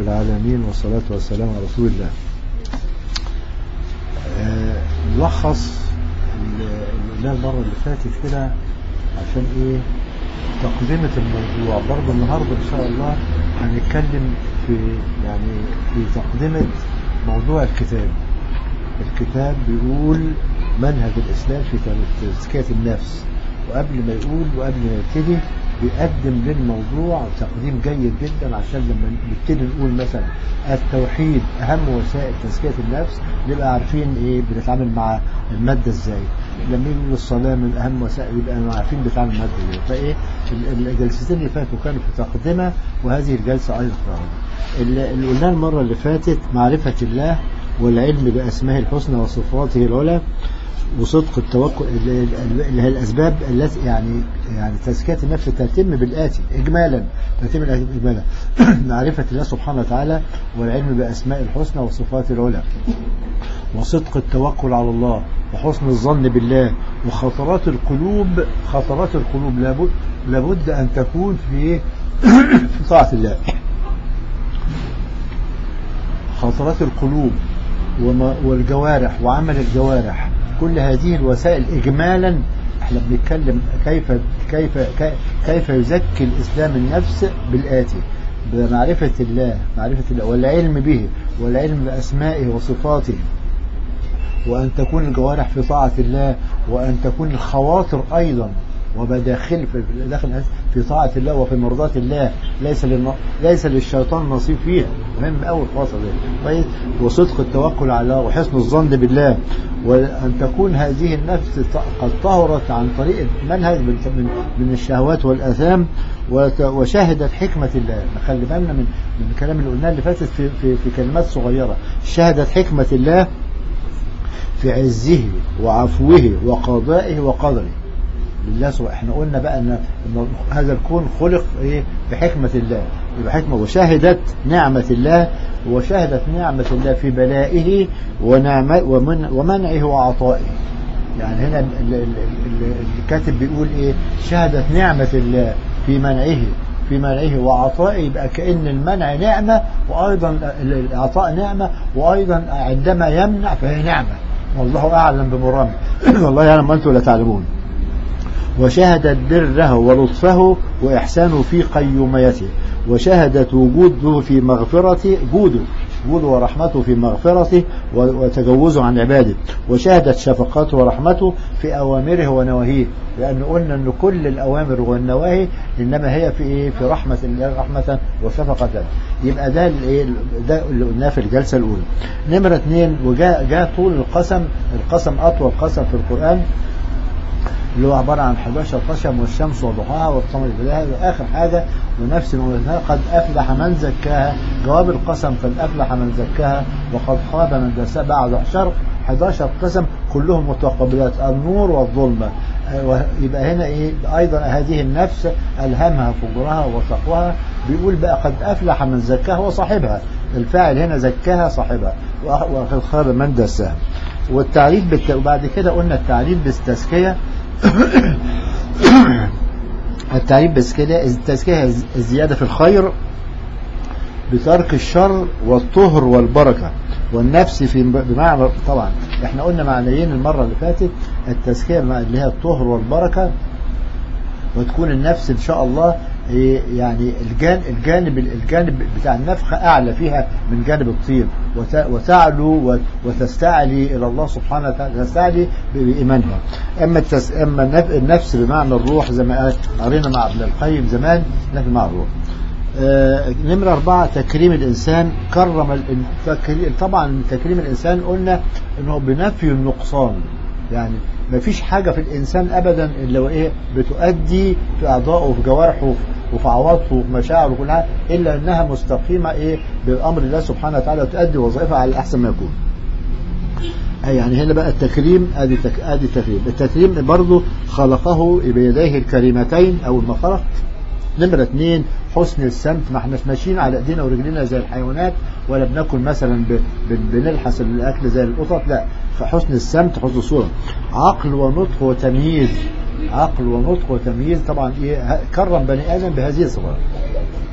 العالمين والصلاة والسلام على رسول الله آه، نلخص اللي المرة اللي فاتت كده عشان ايه تقدمة الموضوع برضه النهاردة ان شاء الله هنتكلم في يعني في تقدمة موضوع الكتاب الكتاب بيقول منهج الإسلام في تزكية النفس وقبل ما يقول وقبل ما يبتدي بيقدم للموضوع تقديم جيد جدا عشان لما نبتدي نقول مثلا التوحيد أهم وسائل تزكية النفس نبقى عارفين إيه بنتعامل مع المادة إزاي لما يقول الصلاة من أهم وسائل يبقى عارفين بنتعامل المادة إزاي فإيه الجلستين اللي فاتوا كانوا في تقدمة وهذه الجلسة أيضا اللي قلناه المرة اللي فاتت معرفة الله والعلم بأسمائه الحسنى وصفاته العلى وصدق التوكل اللي هي الأسباب التي يعني يعني تزكية النفس تتم بالآتي إجمالا تتم إجمالا معرفة الله سبحانه وتعالى والعلم بأسماء الحسنى وصفاته العلى وصدق التوكل على الله وحسن الظن بالله وخطرات القلوب خطرات القلوب لابد لابد أن تكون في في طاعة الله خطرات القلوب والجوارح وعمل الجوارح كل هذه الوسائل إجمالا احنا بنتكلم كيف كيف كيف يزكي الإسلام النفس بالآتي بمعرفة الله معرفة الله والعلم به والعلم بأسمائه وصفاته وأن تكون الجوارح في طاعة الله وأن تكون الخواطر أيضا وبداخل في داخل في طاعة الله وفي مرضاة الله ليس للن... ليس للشيطان نصيب فيها مهم قوي الخاصة دي طيب وصدق التوكل على الله وحسن الظن بالله وأن تكون هذه النفس قد طهرت عن طريق منهج من من الشهوات والآثام وشهدت حكمة الله خلي بالنا من من الكلام اللي قلناه اللي فاتت في في في كلمات صغيرة شهدت حكمة الله في عزه وعفوه وقضائه وقدره لله سبحانه احنا قلنا بقى ان هذا الكون خلق ايه بحكمة الله بحكمة وشهدت نعمة الله وشهدت نعمة الله في بلائه ونعمة ومن ومنعه وعطائه يعني هنا الكاتب بيقول ايه شهدت نعمة الله في منعه في منعه وعطائه يبقى كأن المنع نعمة وأيضا العطاء نعمة وأيضا عندما يمنع فهي نعمة والله أعلم بمرامه والله يعلم أنتم لا تعلمون وشهدت بره ولطفه وإحسانه في قيوميته وشهدت وجوده في مغفرته جوده جوده ورحمته في مغفرته وتجوزه عن عباده وشهدت شفقته ورحمته في أوامره ونواهيه لأن قلنا أن كل الأوامر والنواهي إنما هي في إيه في رحمة الله رحمة وشفقة يبقى ده الإيه ده اللي قلناه في الجلسة الأولى نمرة اثنين وجاء جاء طول القسم القسم أطول قسم في القرآن اللي هو عبارة عن 11 قسم والشمس وضحاها والقمر بلاها وآخر حاجة ونفس موتها قد أفلح من زكاها جواب القسم قد أفلح من زكاها وقد خاب من دساها بعد 11 11 قسم كلهم متقابلات النور والظلمة يبقى هنا إيه أيضا هذه النفس ألهمها فجرها وتقواها بيقول بقى قد أفلح من زكاها وصاحبها الفاعل هنا زكاها صاحبها وقد خاب من دساها والتعريف بالت... وبعد كده قلنا التعريف بالتزكية التعريف بالتزكية التزكية الزيادة في الخير بترك الشر والطهر والبركة والنفس في بمعنى طبعا احنا قلنا معنيين المرة اللي فاتت التزكية اللي هي الطهر والبركة وتكون النفس ان شاء الله يعني الجانب الجانب الجانب بتاع النفخة أعلى فيها من جانب الطيب وتعلو وتستعلي إلى الله سبحانه وتعالى تستعلي بإيمانها أما التس... أما النفس بمعنى الروح زي ما قرينا مع ابن القيم زمان نفس مع الروح آه نمرة أربعة تكريم الإنسان كرم التكريم طبعا تكريم الإنسان قلنا أنه بنفي النقصان يعني ما فيش حاجة في الإنسان أبدا اللي هو إيه بتؤدي في أعضائه وفي جوارحه وفي عواطفه وفي مشاعره كلها إلا أنها مستقيمة إيه بأمر الله سبحانه وتعالى وتؤدي وظائفها على أحسن ما يكون يعني هنا بقى التكريم ادي تك... ادي التكريم التكريم برضه خلقه بيديه الكريمتين او ما خلق نمرة اثنين حسن السمت ما احناش ماشيين على ايدينا ورجلينا زي الحيوانات ولا بناكل مثلا ب... بنلحس الاكل زي القطط لا فحسن السمت حسن الصورة عقل ونطق وتمييز عقل ونطق وتمييز طبعا ايه كرم بني ادم بهذه الصفات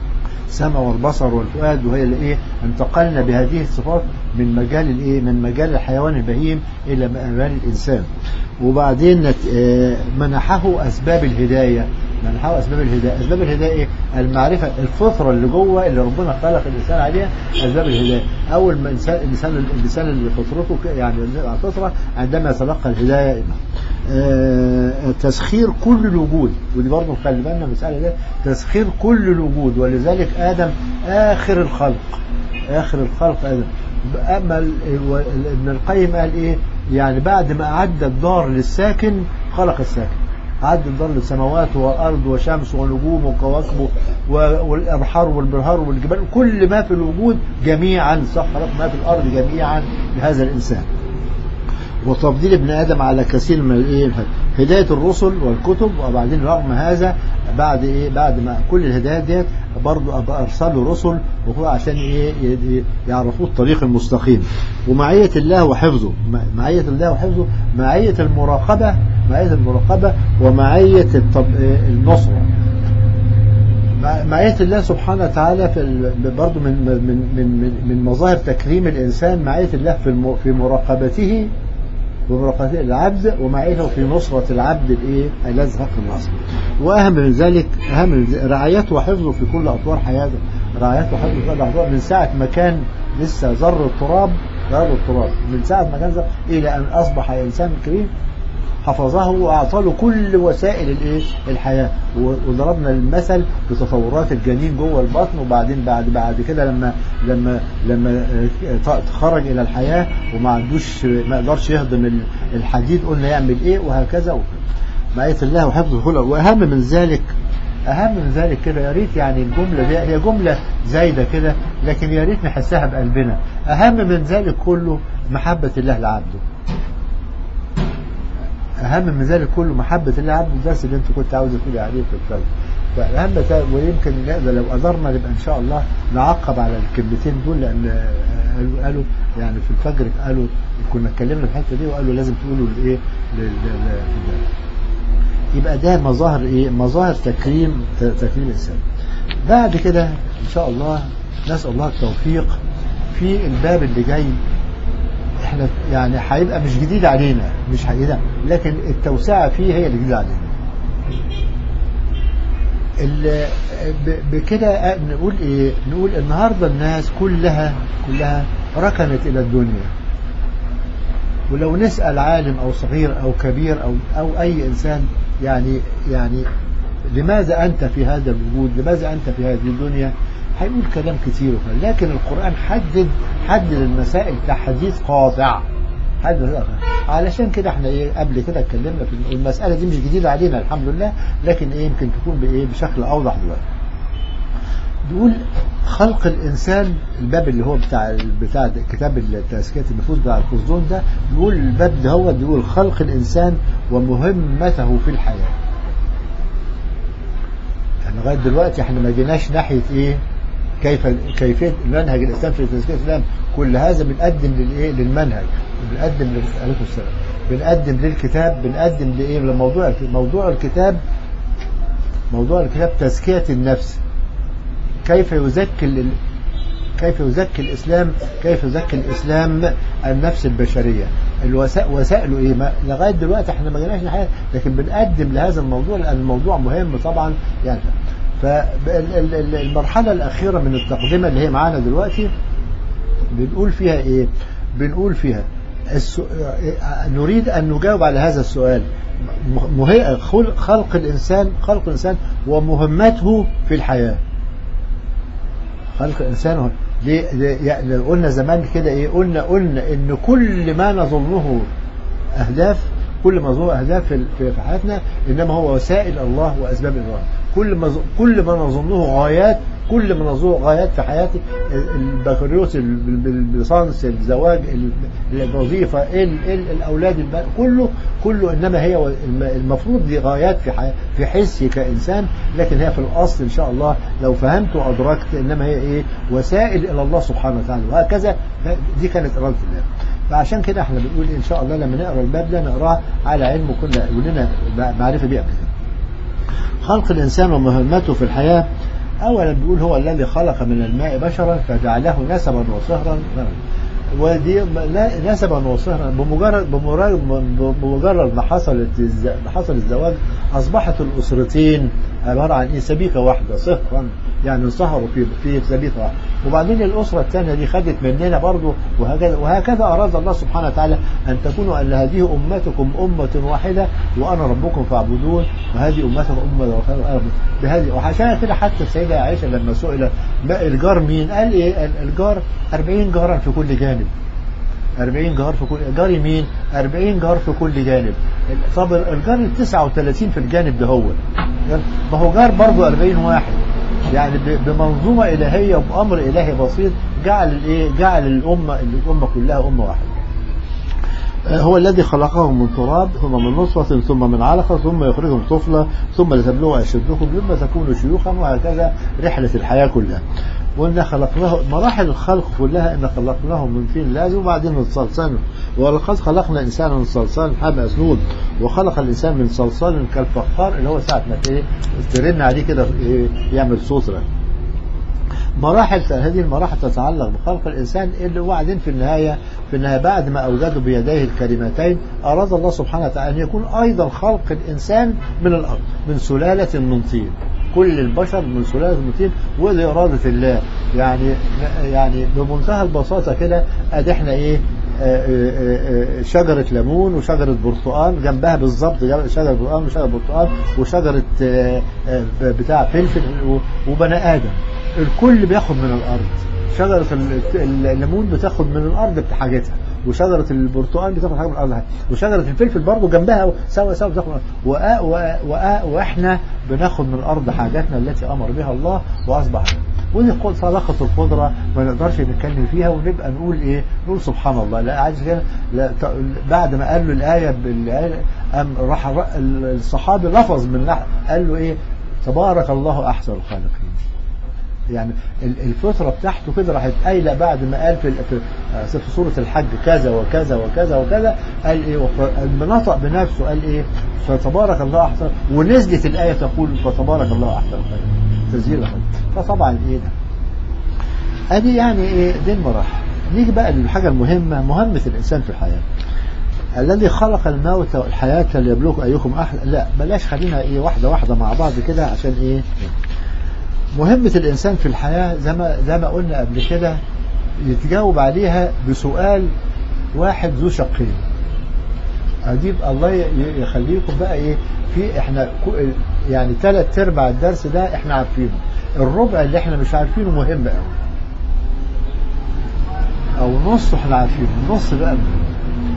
السمع والبصر والفؤاد وهي اللي ايه انتقلنا بهذه الصفات من مجال الايه من مجال الحيوان البهيم الى مجال الانسان وبعدين نت- آه، منحه اسباب الهدايه منحه اسباب الهدايه اسباب الهدايه ايه المعرفه الفطره اللي جوه اللي ربنا خلق الانسان عليها اسباب الهدايه اول ما الانسان الانسان الانسان اللي فطرته ك- يعني على الفطره عندما يتلقى الهدايه آه، تسخير كل الوجود ودي برضه خلي بالنا من المساله دي تسخير كل الوجود ولذلك ادم اخر الخلق اخر الخلق ادم اما ال- و- ال- ابن القيم قال ايه يعني بعد ما اعد الدار للساكن خلق الساكن أعد الدار للسماوات والأرض وشمس ونجوم وكواكب و- والأبحار والبرهار والجبال كل ما في الوجود جميعا سخرت ما في الأرض جميعا لهذا الإنسان وتفضيل ابن ادم على كثير من الايه هدايه الرسل والكتب وبعدين رغم هذا بعد ايه بعد ما كل الهدايات ديت برضه أبقى ارسلوا رسل وهو عشان ايه ي- ي- يعرفوا الطريق المستقيم ومعيه الله وحفظه م- معيه الله وحفظه معيه المراقبه معيه المراقبه ومعيه الطب... إيه النصره مع- معية الله سبحانه وتعالى في ال- برضه من من من من من مظاهر تكريم الإنسان معية الله في الم- في مراقبته ومراقبة العبد ومعيته في نصرة العبد الايه الذي حق النصر واهم من ذلك اهم من ذلك رعايته وحفظه في كل اطوار حياته رعايته وحفظه في كل اطوار من ساعة ما كان لسه ذر التراب ذر التراب من ساعة ما كان ذر الى ان اصبح انسان كريم حفظه واعطى له كل وسائل الايه الحياه و- وضربنا المثل بتطورات الجنين جوه البطن وبعدين بعد بعد كده لما لما لما آه، ط- خرج الى الحياه وما عندوش ما يقدرش يهضم ال- الحديد قلنا يعمل ايه وهكذا وكذا معية الله وحفظه كله واهم من ذلك اهم من ذلك كده يا ريت يعني الجمله دي هي جمله زايده كده لكن يا ريت نحسها بقلبنا اهم من ذلك كله محبه الله لعبده اهم من ذلك كله محبه الله عبد الدرس اللي انت كنت عاوز تقولي عليه في الفجر فاهم تا- ويمكن نقدر لو قدرنا نبقى ان شاء الله نعقب على الكلمتين دول لان آه، قالوا قالوا يعني في الفجر قالوا كنا اتكلمنا في الحته دي وقالوا لازم تقولوا لايه لل- لل- في يبقى ده مظاهر ايه مظاهر تكريم ت- تكريم الانسان بعد كده ان شاء الله نسال الله التوفيق في الباب اللي جاي احنا يعني هيبقى مش جديد علينا مش هيبقى لكن التوسعه فيه هي اللي جديده علينا ال- ب- بكده نقول ايه نقول النهارده الناس كلها كلها ركنت الى الدنيا ولو نسال عالم او صغير او كبير او او اي انسان يعني يعني لماذا انت في هذا الوجود لماذا انت في هذه الدنيا هيقول كلام كتير وكلام. لكن القران حدد حدد المسائل تحديد قاطع حدد المسائل قاطع. علشان كده احنا ايه قبل كده اتكلمنا في المساله دي مش جديده علينا الحمد لله لكن ايه يمكن تكون بايه بشكل اوضح دلوقتي بيقول خلق الانسان الباب اللي هو بتاع بتاع كتاب تزكيه النفوس بتاع القصدون ده بيقول الباب ده هو بيقول خلق الانسان ومهمته في الحياه يعني لغايه دلوقتي احنا ما جيناش ناحيه ايه كيف كيفيه منهج الاسلام في تزكيه الاسلام كل هذا بنقدم للايه للمنهج بنقدم عليكم السلام بنقدم للكتاب بنقدم لايه لموضوع موضوع الكتاب موضوع الكتاب تزكيه النفس كيف يزكي ال- كيف يزكي الإسلام كيف يزكي الإسلام النفس البشرية الوسائل وسائله إيه ما لغاية دلوقتي احنا ما جيناش ناحية لكن بنقدم لهذا الموضوع لأن الموضوع مهم طبعا يعني فالمرحلة الأخيرة من التقدمة اللي هي معانا دلوقتي بنقول فيها إيه بنقول فيها السو... نريد أن نجاوب على هذا السؤال مه... خلق خلق الإنسان خلق الإنسان ومهمته في الحياة خلق الإنسان هو ليه ليه- يعني قلنا زمان كده إيه قلنا قلنا إن كل ما نظنه أهداف كل ما نظنه أهداف في في في حياتنا إنما هو وسائل الله وأسباب الله كل ما ظ- كل ما نظنه غايات كل ما نظنه غايات في حياتي البكالوريوس الليسانس الزواج ال- الوظيفة ال- ال- الأولاد الب- كله كله إنما هي و- الم- المفروض دي غايات في حي- في حسي كإنسان لكن هي في الأصل إن شاء الله لو فهمت وأدركت إنما هي إيه وسائل إلى الله سبحانه وتعالى وهكذا دي كانت إرادة الله فعشان كده احنا بنقول ان شاء الله لما نقرا الباب ده نقراه على علم كنا ولنا معرفه بيه قبل كده. خلق الانسان ومهمته في الحياه أولا بيقول هو الذي خلق من الماء بشرا فجعله نسبا وصهرا ودي لا- نسبا وصهرا بمجرد بمجرد بمجرد ما حصلت الز- ما حصل الزواج اصبحت الاسرتين عباره عن ايه سبيكه واحده صهرا يعني انصهروا في في سبيكه واحده وبعدين الاسره الثانيه دي خدت مننا برضه وهكذا وهكذا اراد الله سبحانه وتعالى ان تكونوا ان هذه امتكم امه واحده وانا ربكم فاعبدون وهذه امتكم امه واحده وأنا ربكم. بهذه وعشان كده حتى السيده عائشه لما سئل ما الجار مين قال ايه ال- الجار 40 جارا في كل جانب 40 جار في كل جار يمين 40 جار في كل جانب طب الجار ال 39 في الجانب ده هو ما هو جار برضه 40 واحد يعني ب- بمنظومه الهيه وبامر الهي بسيط جعل الايه جعل الامه الامه كلها امه واحده هو الذي خلقهم من تراب ثم من نطفة ثم من علقة ثم يخرجهم طفلة ثم لتبلغوا أشدكم ثم تكونوا شيوخا وهكذا رحلة الحياة كلها وإن خلقناه مراحل الخلق كلها إن خلقناهم من طين لازم وبعدين من صلصال ولقد خلقنا الإنسان من صلصال حام أسنود وخلق الإنسان من صلصال كالفخار اللي هو ساعة ما إيه ترن عليه كده إيه يعمل صوت رن. مراحل هذه المراحل تتعلق بخلق الإنسان اللي وبعدين في النهاية في النهاية بعد ما أوجدوا بيديه الكلمتين أراد الله سبحانه وتعالى أن يكون أيضا خلق الإنسان من الأرض من سلالة من طين كل البشر من سلالة من طين ودي إرادة الله يعني يعني بمنتهى البساطة كده أدي إحنا إيه آه، آه، آه، شجرة ليمون وشجرة برتقال جنبها بالظبط جنب- شجرة برتقال وشجرة برتقال وشجرة آه، آه، بتاع فلفل و- وبني آدم الكل بياخد من الأرض شجرة ال- الليمون بتاخد من الأرض بحاجتها وشجرة البرتقال بتاخد حاجة من الأرض وشجرة الفلفل برضه جنبها سوا سوا بتاخد من الأرض. وآ- وآ- وآ- وإحنا بناخد من الأرض حاجاتنا التي أمر بها الله وأصبح ودي قد- صدقة القدرة ما نقدرش نتكلم فيها ونبقى نقول ايه نقول سبحان الله لا عايز كده لا ت- بعد ما قال له الآية بالآية أم راح الر- الصحابي لفظ من لح- قال له ايه تبارك الله أحسن الخالقين يعني ال- الفطرة بتاعته كده راحت قايلة بعد ما قال في ال- في آه، في سورة الحج كذا وكذا وكذا وكذا قال ايه وف- نطق بنفسه قال ايه فتبارك الله احسن ونزلت الآية تقول فتبارك الله احسن الخالقين تسجيل الخلق فطبعا ايه ده ادي يعني ايه دي المراحل نيجي بقى للحاجة المهمة مهمة الإنسان في الحياة الذي خلق الموت والحياة ليبلوكم أيكم أحلى لا بلاش خلينا إيه واحدة واحدة مع بعض كده عشان إيه مهمة الإنسان في الحياة زي ما زي ما قلنا قبل كده يتجاوب عليها بسؤال واحد ذو شقين أجيب الله ي- يخليكم بقى إيه في إحنا كو- يعني ثلاث أرباع الدرس ده إحنا عارفينه الربع اللي إحنا مش عارفينه مهم قوي أو نص إحنا عارفينه النص بقى مهم.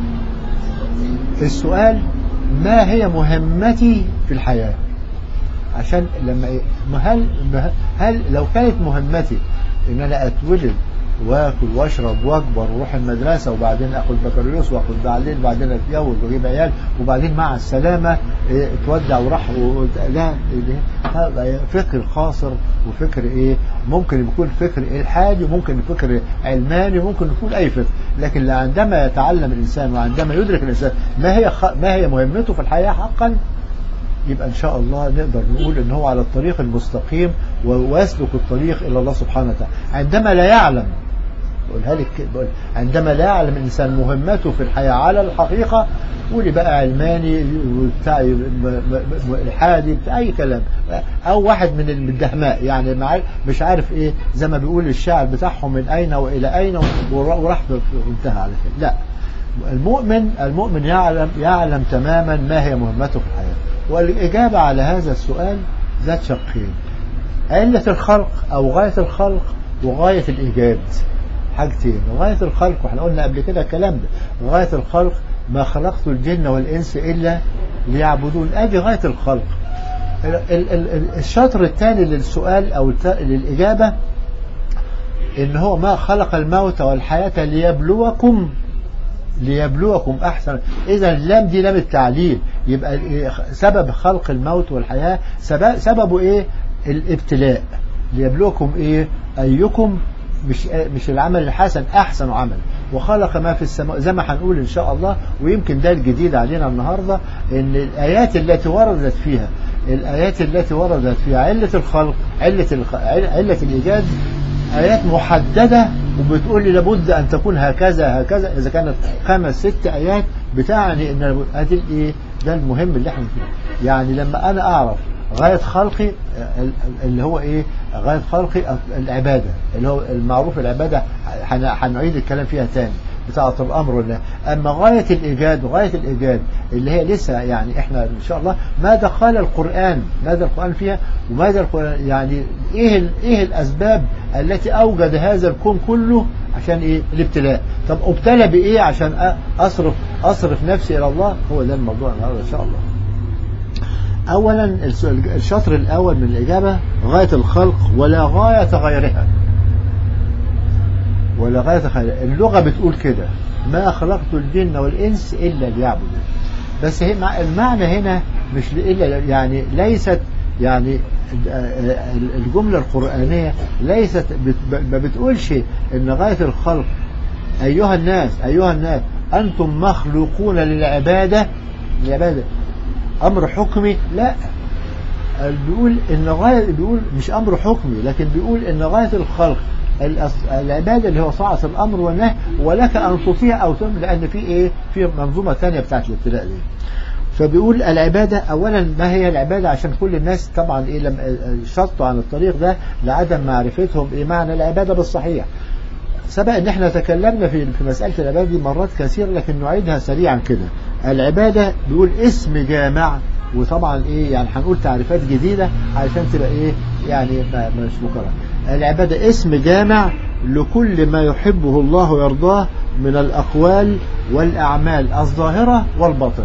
السؤال ما هي مهمتي في الحياة عشان لما إيه ما هل ما هل لو كانت مهمتي ان انا اتولد واكل واشرب واكبر واروح المدرسه وبعدين اخد بكالوريوس واخد بعدين بعدين اتجوز واجيب عيال وبعدين مع السلامه إيه اتودع وراح و- لا إيه، هذا فكر قاصر وفكر ايه ممكن يكون فكر الحادي وممكن فكر علماني وممكن يكون اي فكر لكن عندما يتعلم الانسان وعندما يدرك الانسان ما هي خ... ما هي مهمته في الحياه حقا يبقى إن شاء الله نقدر نقول إن هو على الطريق المستقيم و- ويسلك الطريق إلى الله سبحانه وتعالى عندما لا يعلم بقولها لك كده، بقول عندما لا يعلم الإنسان مهمته في الحياة على الحقيقة قولي بقى علماني وبتاع م- م- م- الحادي بتاع أي كلام أو واحد من الدهماء يعني مع- مش عارف إيه زي ما بيقول الشاعر بتاعهم من أين وإلى أين ور- وراح وانتهى على كده لا المؤمن المؤمن يعلم يعلم تماما ما هي مهمته في الحياة والإجابة على هذا السؤال ذات شقين علة الخلق أو غاية الخلق وغاية الإيجاد حاجتين غاية الخلق واحنا قلنا قبل كده الكلام ده غاية الخلق ما خلقت الجن والإنس إلا ليعبدون أدي غاية الخلق ال- ال- ال- الشطر الثاني للسؤال أو الت- للإجابة إن هو ما خلق الموت والحياة ليبلوكم ليبلوكم أحسن إذا اللام دي لام التعليل يبقى ال- سبب خلق الموت والحياة سبب سببه إيه الابتلاء ليبلوكم إيه أيكم مش مش العمل الحسن أحسن عمل وخلق ما في السماء زي ما هنقول إن شاء الله ويمكن ده الجديد علينا النهاردة إن الآيات التي وردت فيها الآيات التي وردت في علة الخلق علة الخ... علة الإيجاد آيات محددة وبتقول لي لابد أن تكون هكذا هكذا إذا كانت خمس ست آيات بتعني أن هذه الإيه ده المهم اللي احنا فيه يعني لما أنا أعرف غاية خلقي اللي هو إيه غاية خلقي العبادة اللي هو المعروف العبادة هنعيد الكلام فيها تاني بتاعة الأمر والله أما غاية الإيجاد وغاية الإيجاد اللي هي لسه يعني إحنا إن شاء الله ماذا قال القرآن ماذا القرآن فيها وماذا القرآن يعني إيه إيه الأسباب التي أوجد هذا الكون كله عشان إيه الابتلاء طب ابتلى بإيه عشان أصرف أصرف نفسي إلى الله هو ده الموضوع النهارده إن شاء الله أولا الشطر الأول من الإجابة غاية الخلق ولا غاية غيرها ولا غاية غيرها اللغة بتقول كده ما خلقت الجن والإنس إلا ليعبدون بس هي المعنى هنا مش إلا يعني ليست يعني الجملة القرآنية ليست ما بتقولش إن غاية الخلق أيها الناس أيها الناس أنتم مخلوقون للعبادة العبادة أمر حكمي لا بيقول إن غاية بيقول مش أمر حكمي لكن بيقول إن غاية الخلق العبادة اللي هو طاعة الأمر والنهي ولك أن تطيع أو تم لأن في إيه في منظومة ثانية بتاعت الابتلاء دي فبيقول العبادة أولا ما هي العبادة عشان كل الناس طبعا إيه لما شطوا عن الطريق ده لعدم معرفتهم إيه معنى العبادة بالصحيح سبق ان احنا تكلمنا في في مسألة العبادة دي مرات كثيرة لكن نعيدها سريعا كده العبادة بيقول اسم جامع وطبعا ايه يعني هنقول تعريفات جديدة علشان تبقى ايه يعني مش مكرر العبادة اسم جامع لكل ما يحبه الله ويرضاه من الأقوال والأعمال الظاهرة والباطنة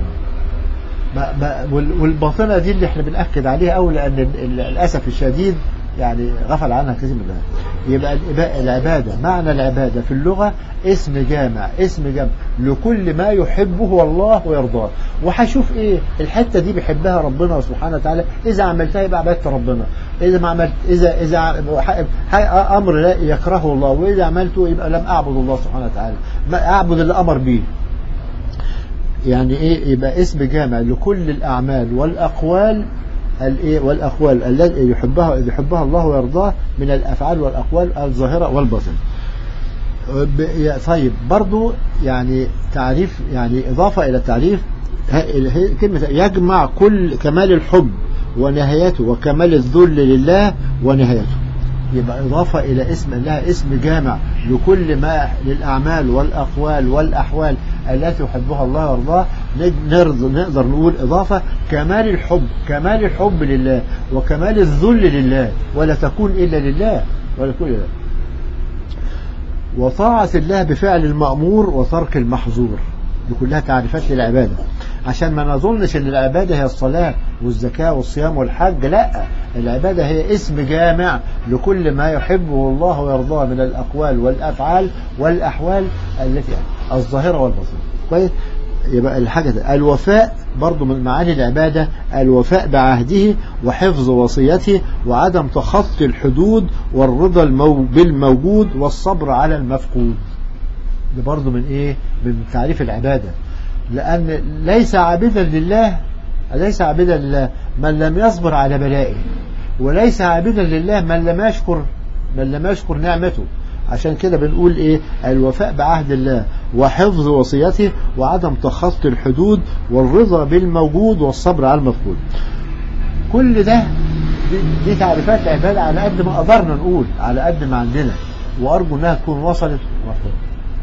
والباطنة دي اللي احنا بنأكد عليها أوي لأن للأسف الشديد يعني غفل عنها كثير من الناس يبقى العبادة معنى العبادة في اللغة اسم جامع اسم جامع لكل ما يحبه الله ويرضاه وهشوف ايه الحتة دي بيحبها ربنا سبحانه وتعالى اذا عملتها يبقى عبدت ربنا اذا ما عملت اذا اذا امر لا يكرهه الله واذا عملته يبقى لم اعبد الله سبحانه وتعالى ما اعبد اللي امر به يعني ايه يبقى اسم جامع لكل الاعمال والاقوال الايه والاقوال التي يحبها يحبها الله ويرضاه من الافعال والاقوال الظاهره والباطنه طيب برضو يعني تعريف يعني اضافه الى التعريف كلمه يجمع كل كمال الحب ونهايته وكمال الذل لله ونهايته يبقى إضافة إلى اسم لها اسم جامع لكل ما للأعمال والأقوال والأحوال التي يحبها الله ويرضاه نقدر نقول إضافة كمال الحب كمال الحب لله وكمال الذل لله ولا تكون إلا لله ولا تكون إلا لله وطاعة الله بفعل المأمور وترك المحظور دي كلها تعريفات للعبادة عشان ما نظنش ان العبادة هي الصلاة والزكاة والصيام والحج لا العبادة هي اسم جامع لكل ما يحبه الله ويرضاه من الأقوال والأفعال والأحوال التي الظاهرة والباطنة كويس يبقى الحاجة ده الوفاء برضو من معاني العبادة الوفاء بعهده وحفظ وصيته وعدم تخطي الحدود والرضا المو بالموجود والصبر على المفقود ده برضو من ايه من تعريف العبادة لأن ليس عابدا لله ليس عابدا لله من لم يصبر على بلائه وليس عابدا لله من لم يشكر من لم يشكر نعمته عشان كده بنقول ايه الوفاء بعهد الله وحفظ وصيته وعدم تخطي الحدود والرضا بالموجود والصبر على المفقود كل ده دي تعريفات العبادة على قد ما قدرنا نقول على قد ما عندنا وأرجو أنها تكون وصلت وصلت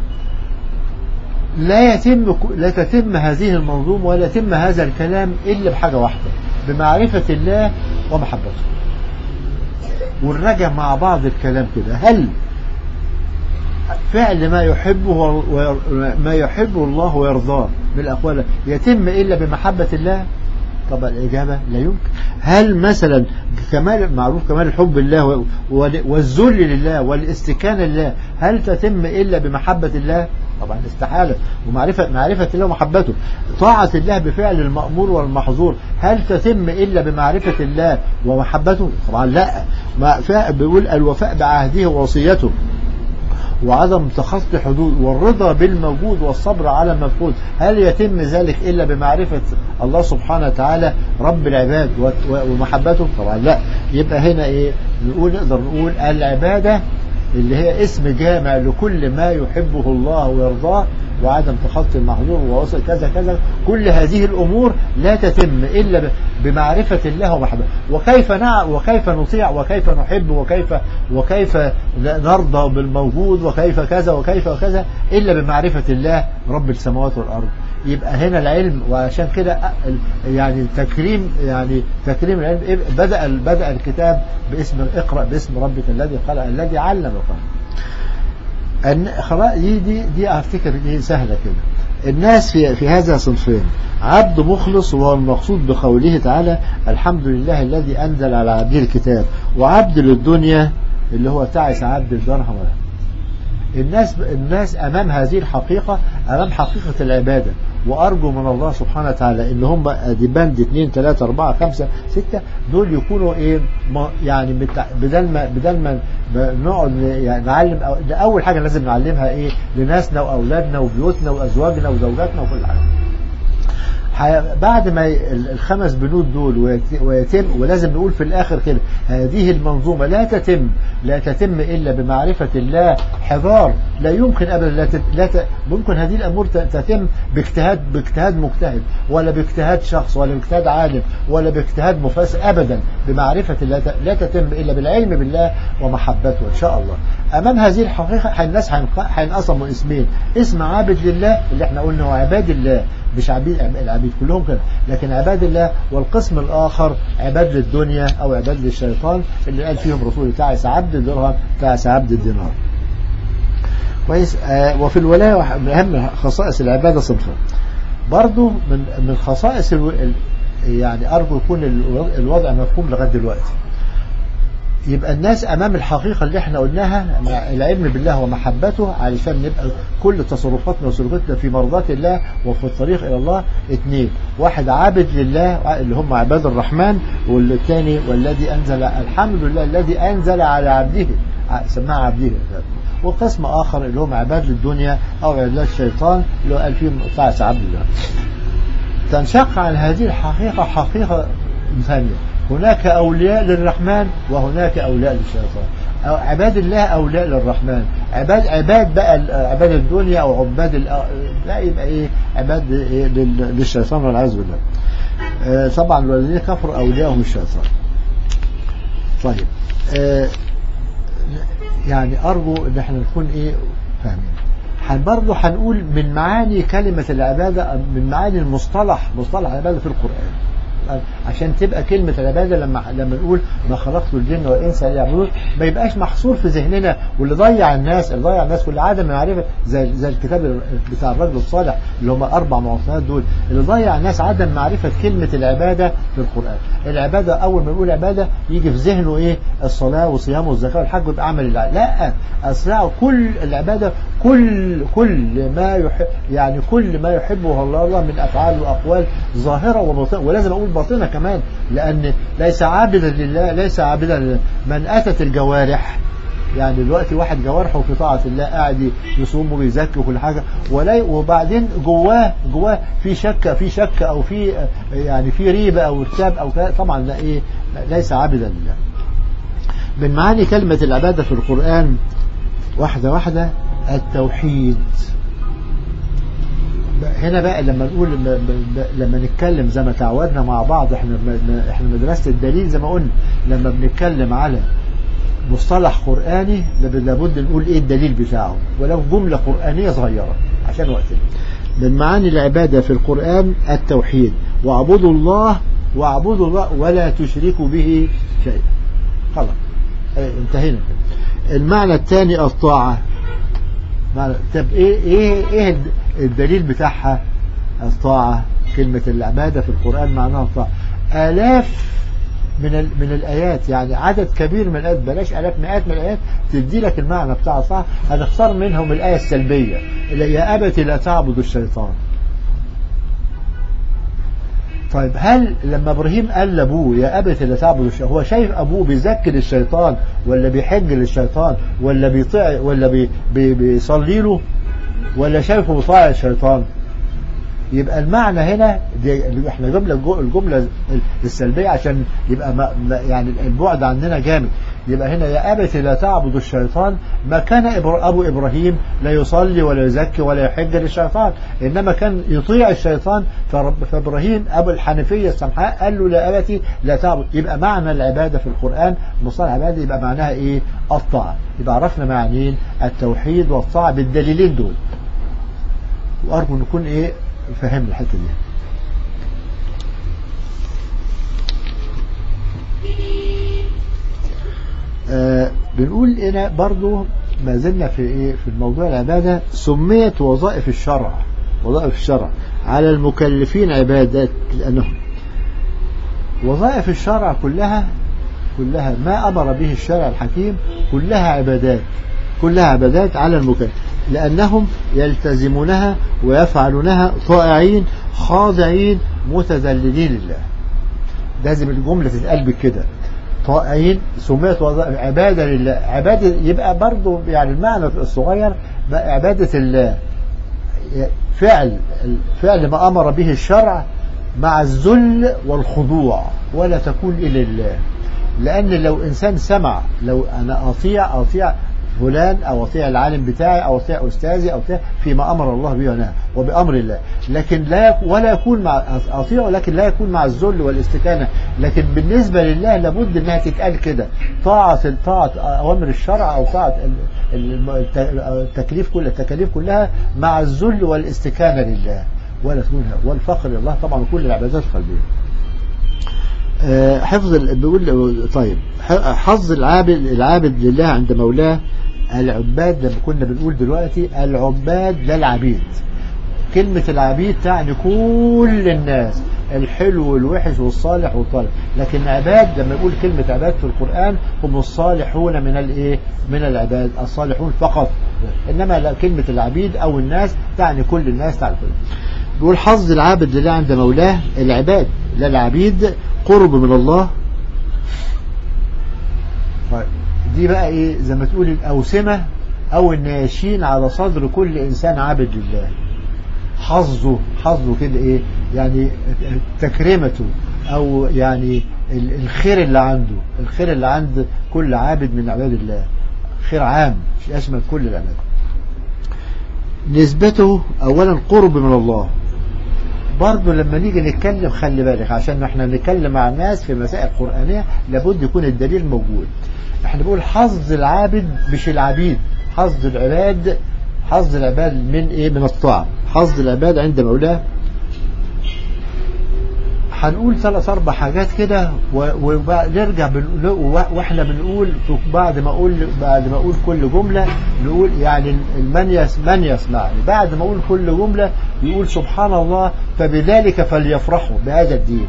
لا يتم لا تتم هذه المنظومة ولا يتم هذا الكلام إلا بحاجة واحدة بمعرفة الله ومحبته ونراجع مع بعض الكلام كده هل فعل ما يحبه ما يحبه الله ويرضاه من الأقوال يتم إلا بمحبة الله طبعا الإجابة لا يمكن هل مثلا كمال معروف كمال الحب الله والذل لله والاستكانة لله هل تتم إلا بمحبة الله طبعا استحالة ومعرفة معرفة الله ومحبته طاعة الله بفعل المأمور والمحظور هل تتم إلا بمعرفة الله ومحبته طبعا لا ما بيقول الوفاء بعهده ووصيته وعدم تخطي حدود والرضا بالموجود والصبر على المفقود هل يتم ذلك إلا بمعرفة الله سبحانه وتعالى رب العباد ومحبته طبعا لا يبقى هنا إيه نقول نقدر نقول العبادة اللي هي اسم جامع لكل ما يحبه الله ويرضاه وعدم تخطي المحظور ووصل كذا كذا كل هذه الأمور لا تتم إلا بمعرفة الله ومحبته وكيف نع وكيف نطيع وكيف نحب وكيف وكيف نرضى بالموجود وكيف كذا وكيف وكذا إلا بمعرفة الله رب السماوات والأرض يبقى هنا العلم وعشان كده يعني تكريم يعني تكريم العلم بدأ بدأ الكتاب باسم اقرأ باسم ربك الذي خلق الذي علم القلم أن خلاص دي دي دي افتكر دي سهله كده الناس في في هذا صنفين عبد مخلص وهو المقصود بقوله تعالى الحمد لله الذي انزل على عبده الكتاب وعبد للدنيا اللي هو تعس عبد الدرهم الناس الناس امام هذه الحقيقه امام حقيقه العباده وارجو من الله سبحانه وتعالى ان هم دي بند 2 3 4 5 6 دول يكونوا ايه يعني بدل ما بدل ما نقعد يعني نعلم ده اول حاجه لازم نعلمها ايه لناسنا واولادنا وبيوتنا وازواجنا وزوجاتنا وكل حاجه بعد ما الخمس بنود دول ويتم ولازم نقول في الآخر كده هذه المنظومة لا تتم لا تتم إلا بمعرفة الله حضار لا يمكن أبدا لا, تت لا ت ممكن هذه الأمور تتم باجتهاد باجتهاد مجتهد ولا باجتهاد شخص ولا باجتهاد عالم ولا باجتهاد مفسر أبدا بمعرفة الله لا تتم إلا بالعلم بالله ومحبته إن شاء الله أمام هذه الحقيقة الناس هينقسموا اسمين اسم عابد لله اللي احنا قلنا هو عباد الله مش عبيد العبيد كلهم كده لكن عباد الله والقسم الآخر عباد للدنيا أو عباد للشيطان اللي قال فيهم رسول تعس عبد الدرهم تعس عبد الدينار كويس آه وفي الولاية من أهم خصائص العبادة صنفان برضو من من خصائص يعني أرجو يكون الوضع مفهوم لغاية دلوقتي يبقى الناس أمام الحقيقة اللي احنا قلناها العلم بالله ومحبته علشان نبقى كل تصرفاتنا وسلوكاتنا في مرضاة الله وفي الطريق إلى الله اثنين واحد عابد لله اللي هم عباد الرحمن والثاني والذي أنزل الحمد لله الذي أنزل على عبده سماها عبده وقسم آخر اللي هم عباد للدنيا أو عباد الشيطان اللي هو قال فيهم تعس عبد الله تنشق عن هذه الحقيقة حقيقة ثانية هناك أولياء للرحمن وهناك أولياء للشيطان أو عباد الله أولياء للرحمن عباد عباد بقى عباد الدنيا أو عباد لا يبقى إيه عباد إيه للشيطان والعياذ بالله آه طبعا الذين كفروا أولياءهم الشيطان طيب آه يعني أرجو إن احنا نكون إيه فاهمين برضه هنقول من معاني كلمة العبادة من معاني المصطلح مصطلح العبادة في القرآن عشان تبقى كلمة العبادة لما لما نقول ما خلقت الجن والإنس إلا يعبدون ما يبقاش محصور في ذهننا واللي ضيع الناس اللي ضيع الناس واللي عدم معرفة زي زي الكتاب بتاع الرجل الصالح اللي هم أربع معطيات دول اللي ضيع الناس عدم معرفة كلمة العبادة في القرآن العبادة أول ما نقول عبادة يجي في ذهنه إيه الصلاة والصيام والزكاة والحج ويبقى عمل الله لا أسرع كل العبادة كل كل ما يحب يعني كل ما يحبه الله الله من أفعال وأقوال ظاهرة وباطنة ولازم أقول باطنة كمان لأن ليس عابدا لله ليس عابدا لله من أتت الجوارح يعني دلوقتي واحد جوارحه في طاعة الله قاعد يصوم وبيزكي وكل حاجة ولا وبعدين جواه جواه في شك في شك أو في يعني في ريبة أو ارتاب أو طبعا لا إيه ليس عابدا لله من معاني كلمة العبادة في القرآن واحدة واحدة التوحيد هنا بقى لما نقول لما نتكلم زي ما تعودنا مع بعض احنا احنا مدرسة الدليل زي ما قلنا لما بنتكلم على مصطلح قرآني لابد نقول ايه الدليل بتاعه ولو جملة قرآنية صغيرة عشان وقتنا من معاني العبادة في القرآن التوحيد واعبدوا الله واعبدوا الله ولا تشركوا به شيئا خلاص انتهينا المعنى الثاني الطاعة طب ايه ايه ايه الدليل بتاعها الطاعة كلمة العبادة في القرآن معناها الطاعة آلاف من ال من الآيات يعني عدد كبير من الآيات بلاش آلاف مئات من الآيات تدي لك المعنى بتاع الطاعة هنختار منهم الآية السلبية اللي يا أبت لا تعبد الشيطان طيب هل لما ابراهيم قال لابوه يا ابت لا تعبد الشيطان هو شايف ابوه بيذكر الشيطان ولا بيحج للشيطان ولا بيطيع ولا بي بي بيصلي له ولا شايفه بيطاع الشيطان يبقى المعنى هنا دي احنا جمله الجمله السلبيه عشان يبقى ما يعني البعد عننا جامد يبقى هنا يا ابت لا تعبد الشيطان ما كان ابو ابراهيم لا يصلي ولا يزكي ولا يحج للشيطان انما كان يطيع الشيطان فابراهيم ابو الحنفيه السمحاء قال له لا ابتي لا تعبد يبقى معنى العباده في القران مصطلح العباده يبقى معناها ايه الطاعه يبقى عرفنا معنيين التوحيد والطاعه بالدليلين دول وارجو نكون ايه فهم الحته دي آه بنقول هنا برضو ما زلنا في ايه في الموضوع العبادة سميت وظائف الشرع وظائف الشرع على المكلفين عبادات لأنهم وظائف الشرع كلها كلها ما أمر به الشرع الحكيم كلها عبادات كلها عبادات على المكلف لأنهم يلتزمونها ويفعلونها طائعين خاضعين متذللين لله لازم الجملة تتقال بكده طائعين سميت عبادة لله عبادة يبقى برضو يعني المعنى الصغير عبادة الله فعل فعل ما أمر به الشرع مع الذل والخضوع ولا تكون إلى الله لأن لو إنسان سمع لو أنا أطيع أطيع فلان أو أطيع العالم بتاعي أو أطيع أستاذي أو أطيع فيما أمر الله به ونهى وبأمر الله لكن لا ولا يكون مع أطيعه لكن لا يكون مع الذل والاستكانة لكن بالنسبة لله لابد أنها تتقال كده طاعة طاعة أوامر الشرع أو طاعة التكليف كل التكاليف كلها مع الذل والاستكانة لله ولا تكون والفقر لله طبعا كل العبادات القلبية حفظ بيقول طيب حظ العابد العابد لله عند مولاه العباد لما كنا بنقول دلوقتي العباد لا العبيد كلمة العبيد تعني كل الناس الحلو والوحش والصالح والطالب لكن عباد لما يقول كلمة عباد في القرآن هم الصالحون من الايه من العباد الصالحون فقط انما كلمة العبيد او الناس تعني كل الناس تعني كل بيقول حظ العابد لله عند مولاه العباد لا العبيد قرب من الله دي بقى ايه زي ما تقول الأوسمة أو الناشين على صدر كل إنسان عابد لله حظه حظه كده ايه يعني تكريمته أو يعني الخير اللي عنده الخير اللي عند كل عابد من عباد الله خير عام يشمل كل العباد نسبته أولا قرب من الله برضه لما نيجي نتكلم خلي بالك عشان احنا نتكلم مع الناس في مسائل قرآنية لابد يكون الدليل موجود احنا بنقول حظ العابد مش العبيد حظ العباد حظ العباد من ايه من الطاعة حظ العباد عند مولاه هنقول ثلاث اربع حاجات كده ونرجع واحنا بنقول بعد ما اقول بعد ما اقول كل جمله نقول يعني من يس من يسمعني بعد ما اقول كل جمله يقول سبحان الله فبذلك فليفرحوا بهذا الدين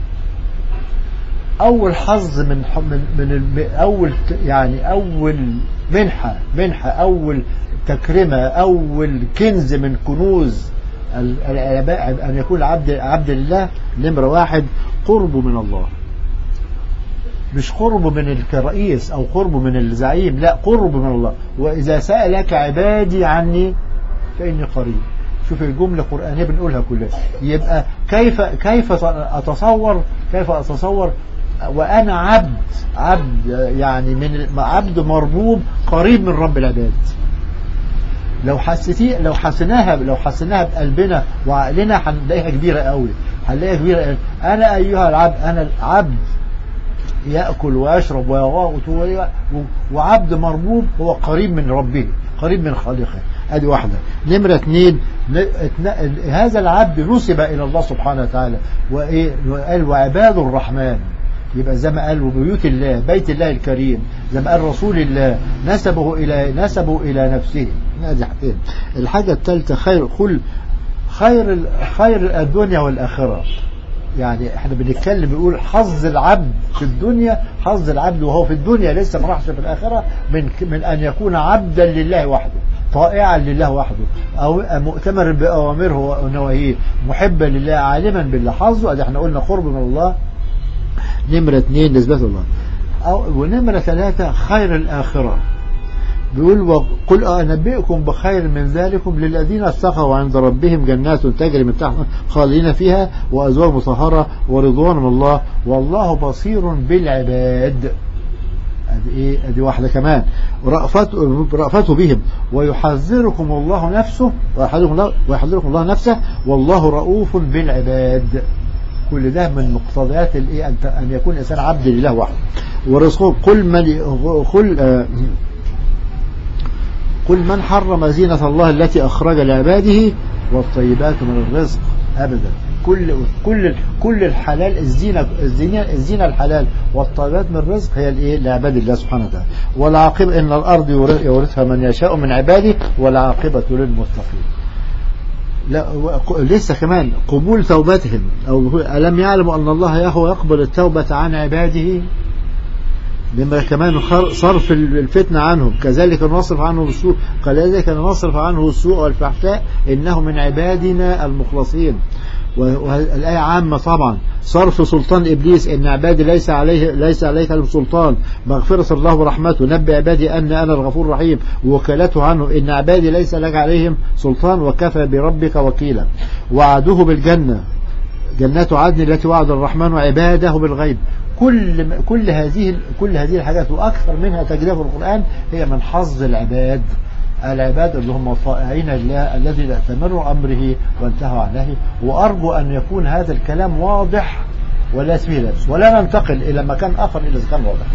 اول حظ من من من اول يعني اول منحه منحه اول تكرمه اول كنز من كنوز أن يكون عبد عبد الله نمرة واحد قربه من الله مش قربه من الرئيس أو قربه من الزعيم لا قربه من الله وإذا سألك عبادي عني فإني قريب شوف الجملة القرآنية بنقولها كلها يبقى كيف كيف أتصور كيف أتصور وأنا عبد عبد يعني من عبد مربوب قريب من رب العباد لو حسيتي لو حسيناها لو حسيناها بقلبنا وعقلنا هنلاقيها كبيرة قوي هنلاقيها كبيرة قوي. أنا أيها العبد أنا العبد يأكل ويشرب ويغاء وعبد مربوب هو قريب من ربه قريب من خالقه ادي واحدة نمرة اثنين هذا العبد نسب إلى الله سبحانه وتعالى وقال وعباد الرحمن يبقى زي ما قال وبيوت الله بيت الله الكريم زي ما قال رسول الله نسبه إلى نسبه إلى نفسه هذه حاجتين الحاجة الثالثة خير كل خير خير الدنيا والآخرة يعني احنا بنتكلم بنقول حظ العبد في الدنيا حظ العبد وهو في الدنيا لسه ما راحش في الآخرة من من أن يكون عبدا لله وحده طائعا لله وحده أو مؤتمر بأوامره ونواهيه محبا لله عالما بالله حظه ادي احنا قلنا قرب من الله نمرة اثنين نسبة الله أو ونمرة ثلاثة خير الآخرة بيقول وقل أنبئكم بخير من ذلكم للذين اتقوا عند ربهم جنات تجري من تحت خالدين فيها وأزواج مطهرة ورضوان من الله والله بصير بالعباد ادي ايه ادي واحده كمان رأفته, رأفته بهم ويحذركم الله نفسه ويحذركم الله, ويحذركم الله نفسه والله رؤوف بالعباد كل ده من مقتضيات الايه ان ان يكون الانسان عبد لله وحده ورزقه قل من قل آه قل من حرم زينة الله التي أخرج لعباده والطيبات من الرزق أبدا كل كل كل الحلال الزينة الزينة الزينة الحلال والطيبات من الرزق هي الايه لعباد الله سبحانه وتعالى والعاقبة إن الأرض يورثها من يشاء من عباده والعاقبة للمتقين لا لسه كمان قبول توبتهم أو ألم يعلموا أن الله يهو يقبل التوبة عن عباده بما كمان صرف الفتنة عنهم كذلك نصرف عنه السوء كذلك نصرف عنه السوء والفحشاء إنه من عبادنا المخلصين والآية عامة طبعا صرف سلطان إبليس إن عبادي ليس عليه ليس عليك سلطان مغفرة الله ورحمته نبي عبادي أن أنا الغفور الرحيم وكالته عنه إن عبادي ليس لك عليهم سلطان وكفى بربك وكيلا وعدوه بالجنة جنات عدن التي وعد الرحمن عباده بالغيب كل كل هذه كل هذه الحاجات واكثر منها تجربه في القران هي من حظ العباد العباد اللي هم طائعين لله الذي ائتمروا امره وانتهوا عن نهيه وارجو ان يكون هذا الكلام واضح ولا فيه لبس ولا ننتقل الى مكان اخر الا اذا كان واضح.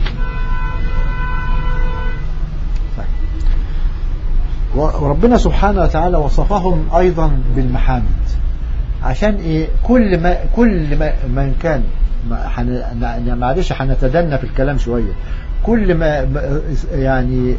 وربنا سبحانه وتعالى وصفهم ايضا بالمحامد عشان ايه كل ما كل ما من كان حن... معلش هنتدنى في الكلام شويه كل ما يعني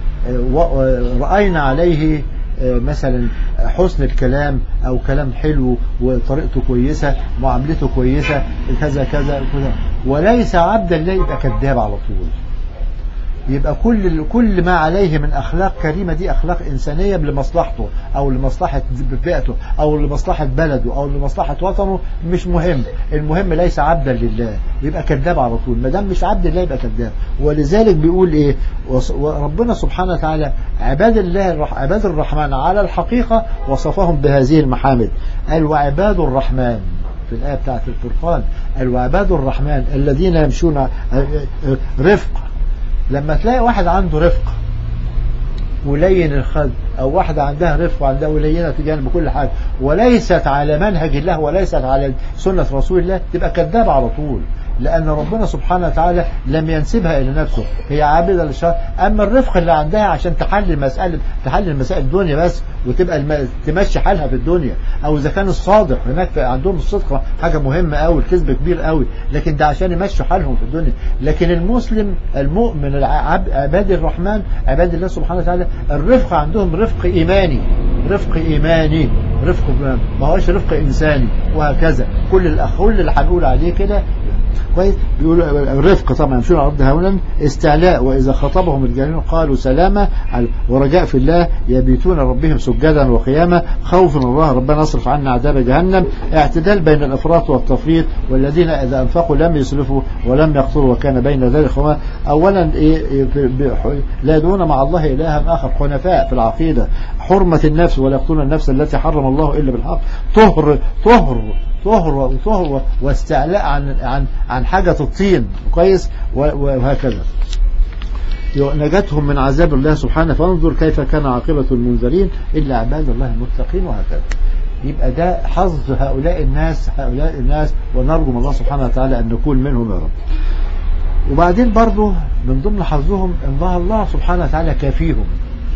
رأينا عليه مثلا حسن الكلام او كلام حلو وطريقته كويسة معاملته كويسة كذا كذا كذا وليس عبدا لا يبقى كذاب على طول يبقى كل كل ما عليه من اخلاق كريمه دي اخلاق انسانيه لمصلحته او لمصلحه بيئته او لمصلحه بلده او لمصلحه وطنه مش مهم المهم ليس عبدا لله يبقى كذاب على طول ما دام مش عبد الله يبقى كذاب ولذلك بيقول ايه وربنا سبحانه وتعالى عباد الله عباد الرحمن على الحقيقه وصفهم بهذه المحامد قال وعباد الرحمن في الآية بتاعت الفرقان قال وعباد الرحمن الذين يمشون رفق لما تلاقي واحد عنده رفق ولين الخد او واحدة عندها رفق وعندها ولينة تجانب كل حاجة وليست على منهج الله وليست على سنة رسول الله تبقى كذاب على طول لأن ربنا سبحانه وتعالى لم ينسبها إلى نفسه هي عابدة للشر أما الرفق اللي عندها عشان تحل مسألة تحل مسائل الدنيا بس وتبقى الم... تمشي حالها في الدنيا أو إذا كان الصادق هناك عندهم الصدق حاجة مهمة أوي الكذب كبير أوي لكن ده عشان يمشوا حالهم في الدنيا لكن المسلم المؤمن العب... عباد الرحمن عباد الله سبحانه وتعالى الرفق عندهم رفق إيماني رفق إيماني رفق ما هوش رفق إنساني وهكذا كل الأخ كل اللي هنقول عليه كده كويس بيقولوا الرفق طبعا يمشون على الارض هونا استعلاء واذا خاطبهم الجاهلون قالوا سلاما ورجاء في الله يبيتون ربهم سجدا وقياما خوف من الله ربنا اصرف عنا عذاب جهنم اعتدال بين الافراط والتفريط والذين اذا انفقوا لم يسرفوا ولم يقتروا وكان بين ذلك هما اولا إيه لا يدعون مع الله الها اخر حنفاء في العقيده حرمه النفس ولا يقتلون النفس التي حرم الله الا بالحق طهر طهر طهر وطهر واستعلاء عن عن عن حاجة الطين كويس وهكذا نجتهم من عذاب الله سبحانه فانظر كيف كان عاقبة المنذرين إلا عباد الله المتقين وهكذا يبقى ده حظ هؤلاء الناس هؤلاء الناس ونرجو من الله سبحانه وتعالى أن نكون منهم يا رب وبعدين برضه من ضمن حظهم ان الله سبحانه وتعالى كافيهم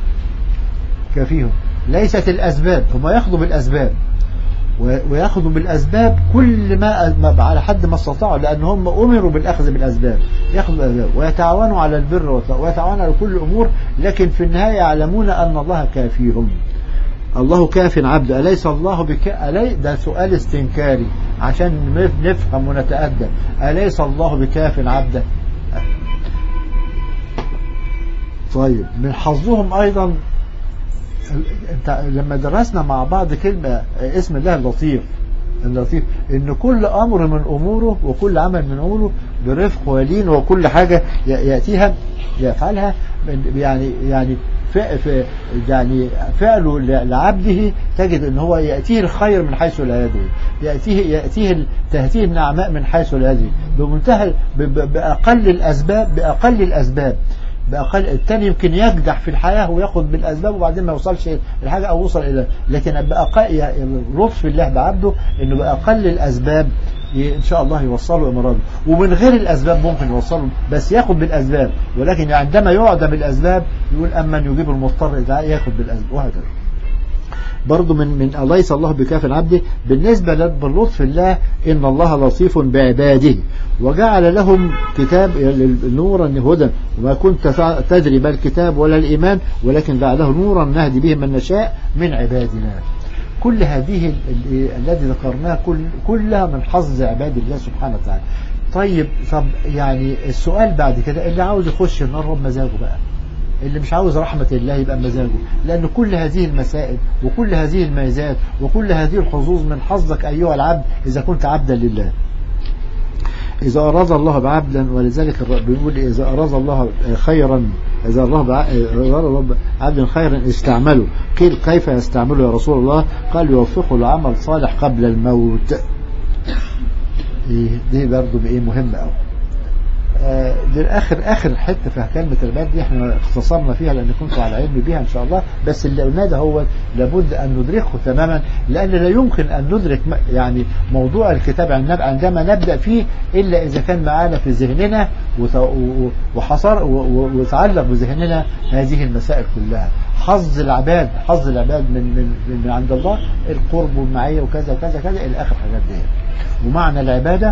كافيهم ليست الأسباب هم ياخذوا بالأسباب وياخذوا بالأسباب كل ما على حد ما استطاعوا لأن هم أمروا بالأخذ بالأسباب ياخذوا بالأسباب ويتعاونوا على البر ويتعاونوا على كل الأمور لكن في النهاية يعلمون أن الله كافيهم الله كاف عبد أليس الله بك ألي ده سؤال استنكاري عشان نفهم ونتأدب أليس الله بكاف عبده طيب من حظهم أيضا انت لما درسنا مع بعض كلمة اسم الله اللطيف اللطيف ان كل امر من اموره وكل عمل من اموره برفق ولين وكل حاجة يأتيها يفعلها يعني يعني ف- يعني فعله لعبده تجد ان هو يأتيه الخير من حيث لا يدري يأتيه يأتيه تأتيه النعماء من حيث لا يدري بمنتهى ب- ب- بأقل الأسباب بأقل الأسباب بأقل التاني يمكن يجدح في الحياة وياخد بالأسباب وبعدين ما يوصلش الحاجة أو يوصل إلى لكن بأقل لطف الله بعبده إنه بأقل الأسباب ي- إن شاء الله يوصله إمراضه ومن غير الأسباب ممكن يوصله بس ياخد بالأسباب ولكن عندما يعدم الأسباب يقول أما يجيب المضطر إذا ياخد بالأسباب وهكذا برضو من من أليس الله بكاف عبده بالنسبة للطف الله إن الله لطيف بعباده وجعل لهم كتاب نورا هدى وما كنت تدري بل الكتاب ولا الإيمان ولكن جعله نورا نهدي به من نشاء من عبادنا كل هذه ال- ال- الذي ذكرناه كل كلها من حظ عباد الله سبحانه وتعالى طيب طب يعني السؤال بعد كده اللي عاوز يخش النار هو بمزاجه بقى اللي مش عاوز رحمة الله يبقى مزاجه لأن كل هذه المسائل وكل هذه الميزات وكل هذه الحظوظ من حظك أيها العبد إذا كنت عبدا لله إذا أراد الله بعبدا ولذلك الرب بيقول إذا أراد الله خيرا إذا الله بع- أراد الله بعبد خيرا استعمله قيل كيف يستعمله يا رسول الله قال يوفقه لعمل صالح قبل الموت إيه دي برضو بإيه مهمة أوي آه، دي اخر اخر حته في كلمه العباد دي احنا اختصرنا فيها لان كنتوا على علم بيها ان شاء الله بس اللي قلناه ده هو لابد ان ندركه تماما لان لا يمكن ان ندرك م- يعني موضوع الكتاب عن- عندما نبدا فيه الا اذا كان معانا في ذهننا وت- و- وحصر و- و- وتعلق بذهننا هذه المسائل كلها حظ العباد حظ العباد من من من عند الله القرب والمعيه وكذا وكذا كذا الى اخر حاجات دي ومعنى العباده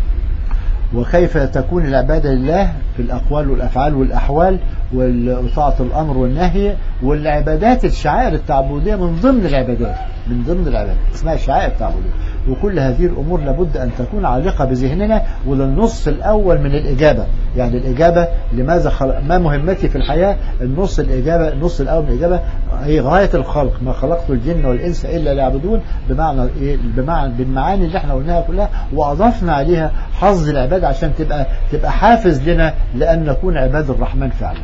وكيف تكون العبادة لله في الأقوال والأفعال والأحوال وطاعة الأمر والنهي والعبادات الشعائر التعبدية من ضمن العبادات من ضمن العبادات اسمها الشعائر التعبدية وكل هذه الأمور لابد أن تكون عالقة بذهننا وللنص الأول من الإجابة يعني الإجابة لماذا خلق ما مهمتي في الحياة النص الإجابة النص الأول من الإجابة هي غاية الخلق ما خلقت الجن والإنس إلا ليعبدون بمعنى إيه بمعنى بالمعاني اللي احنا قلناها كلها وأضفنا عليها حظ العباد عشان تبقى تبقى حافز لنا لأن نكون عباد الرحمن فعلا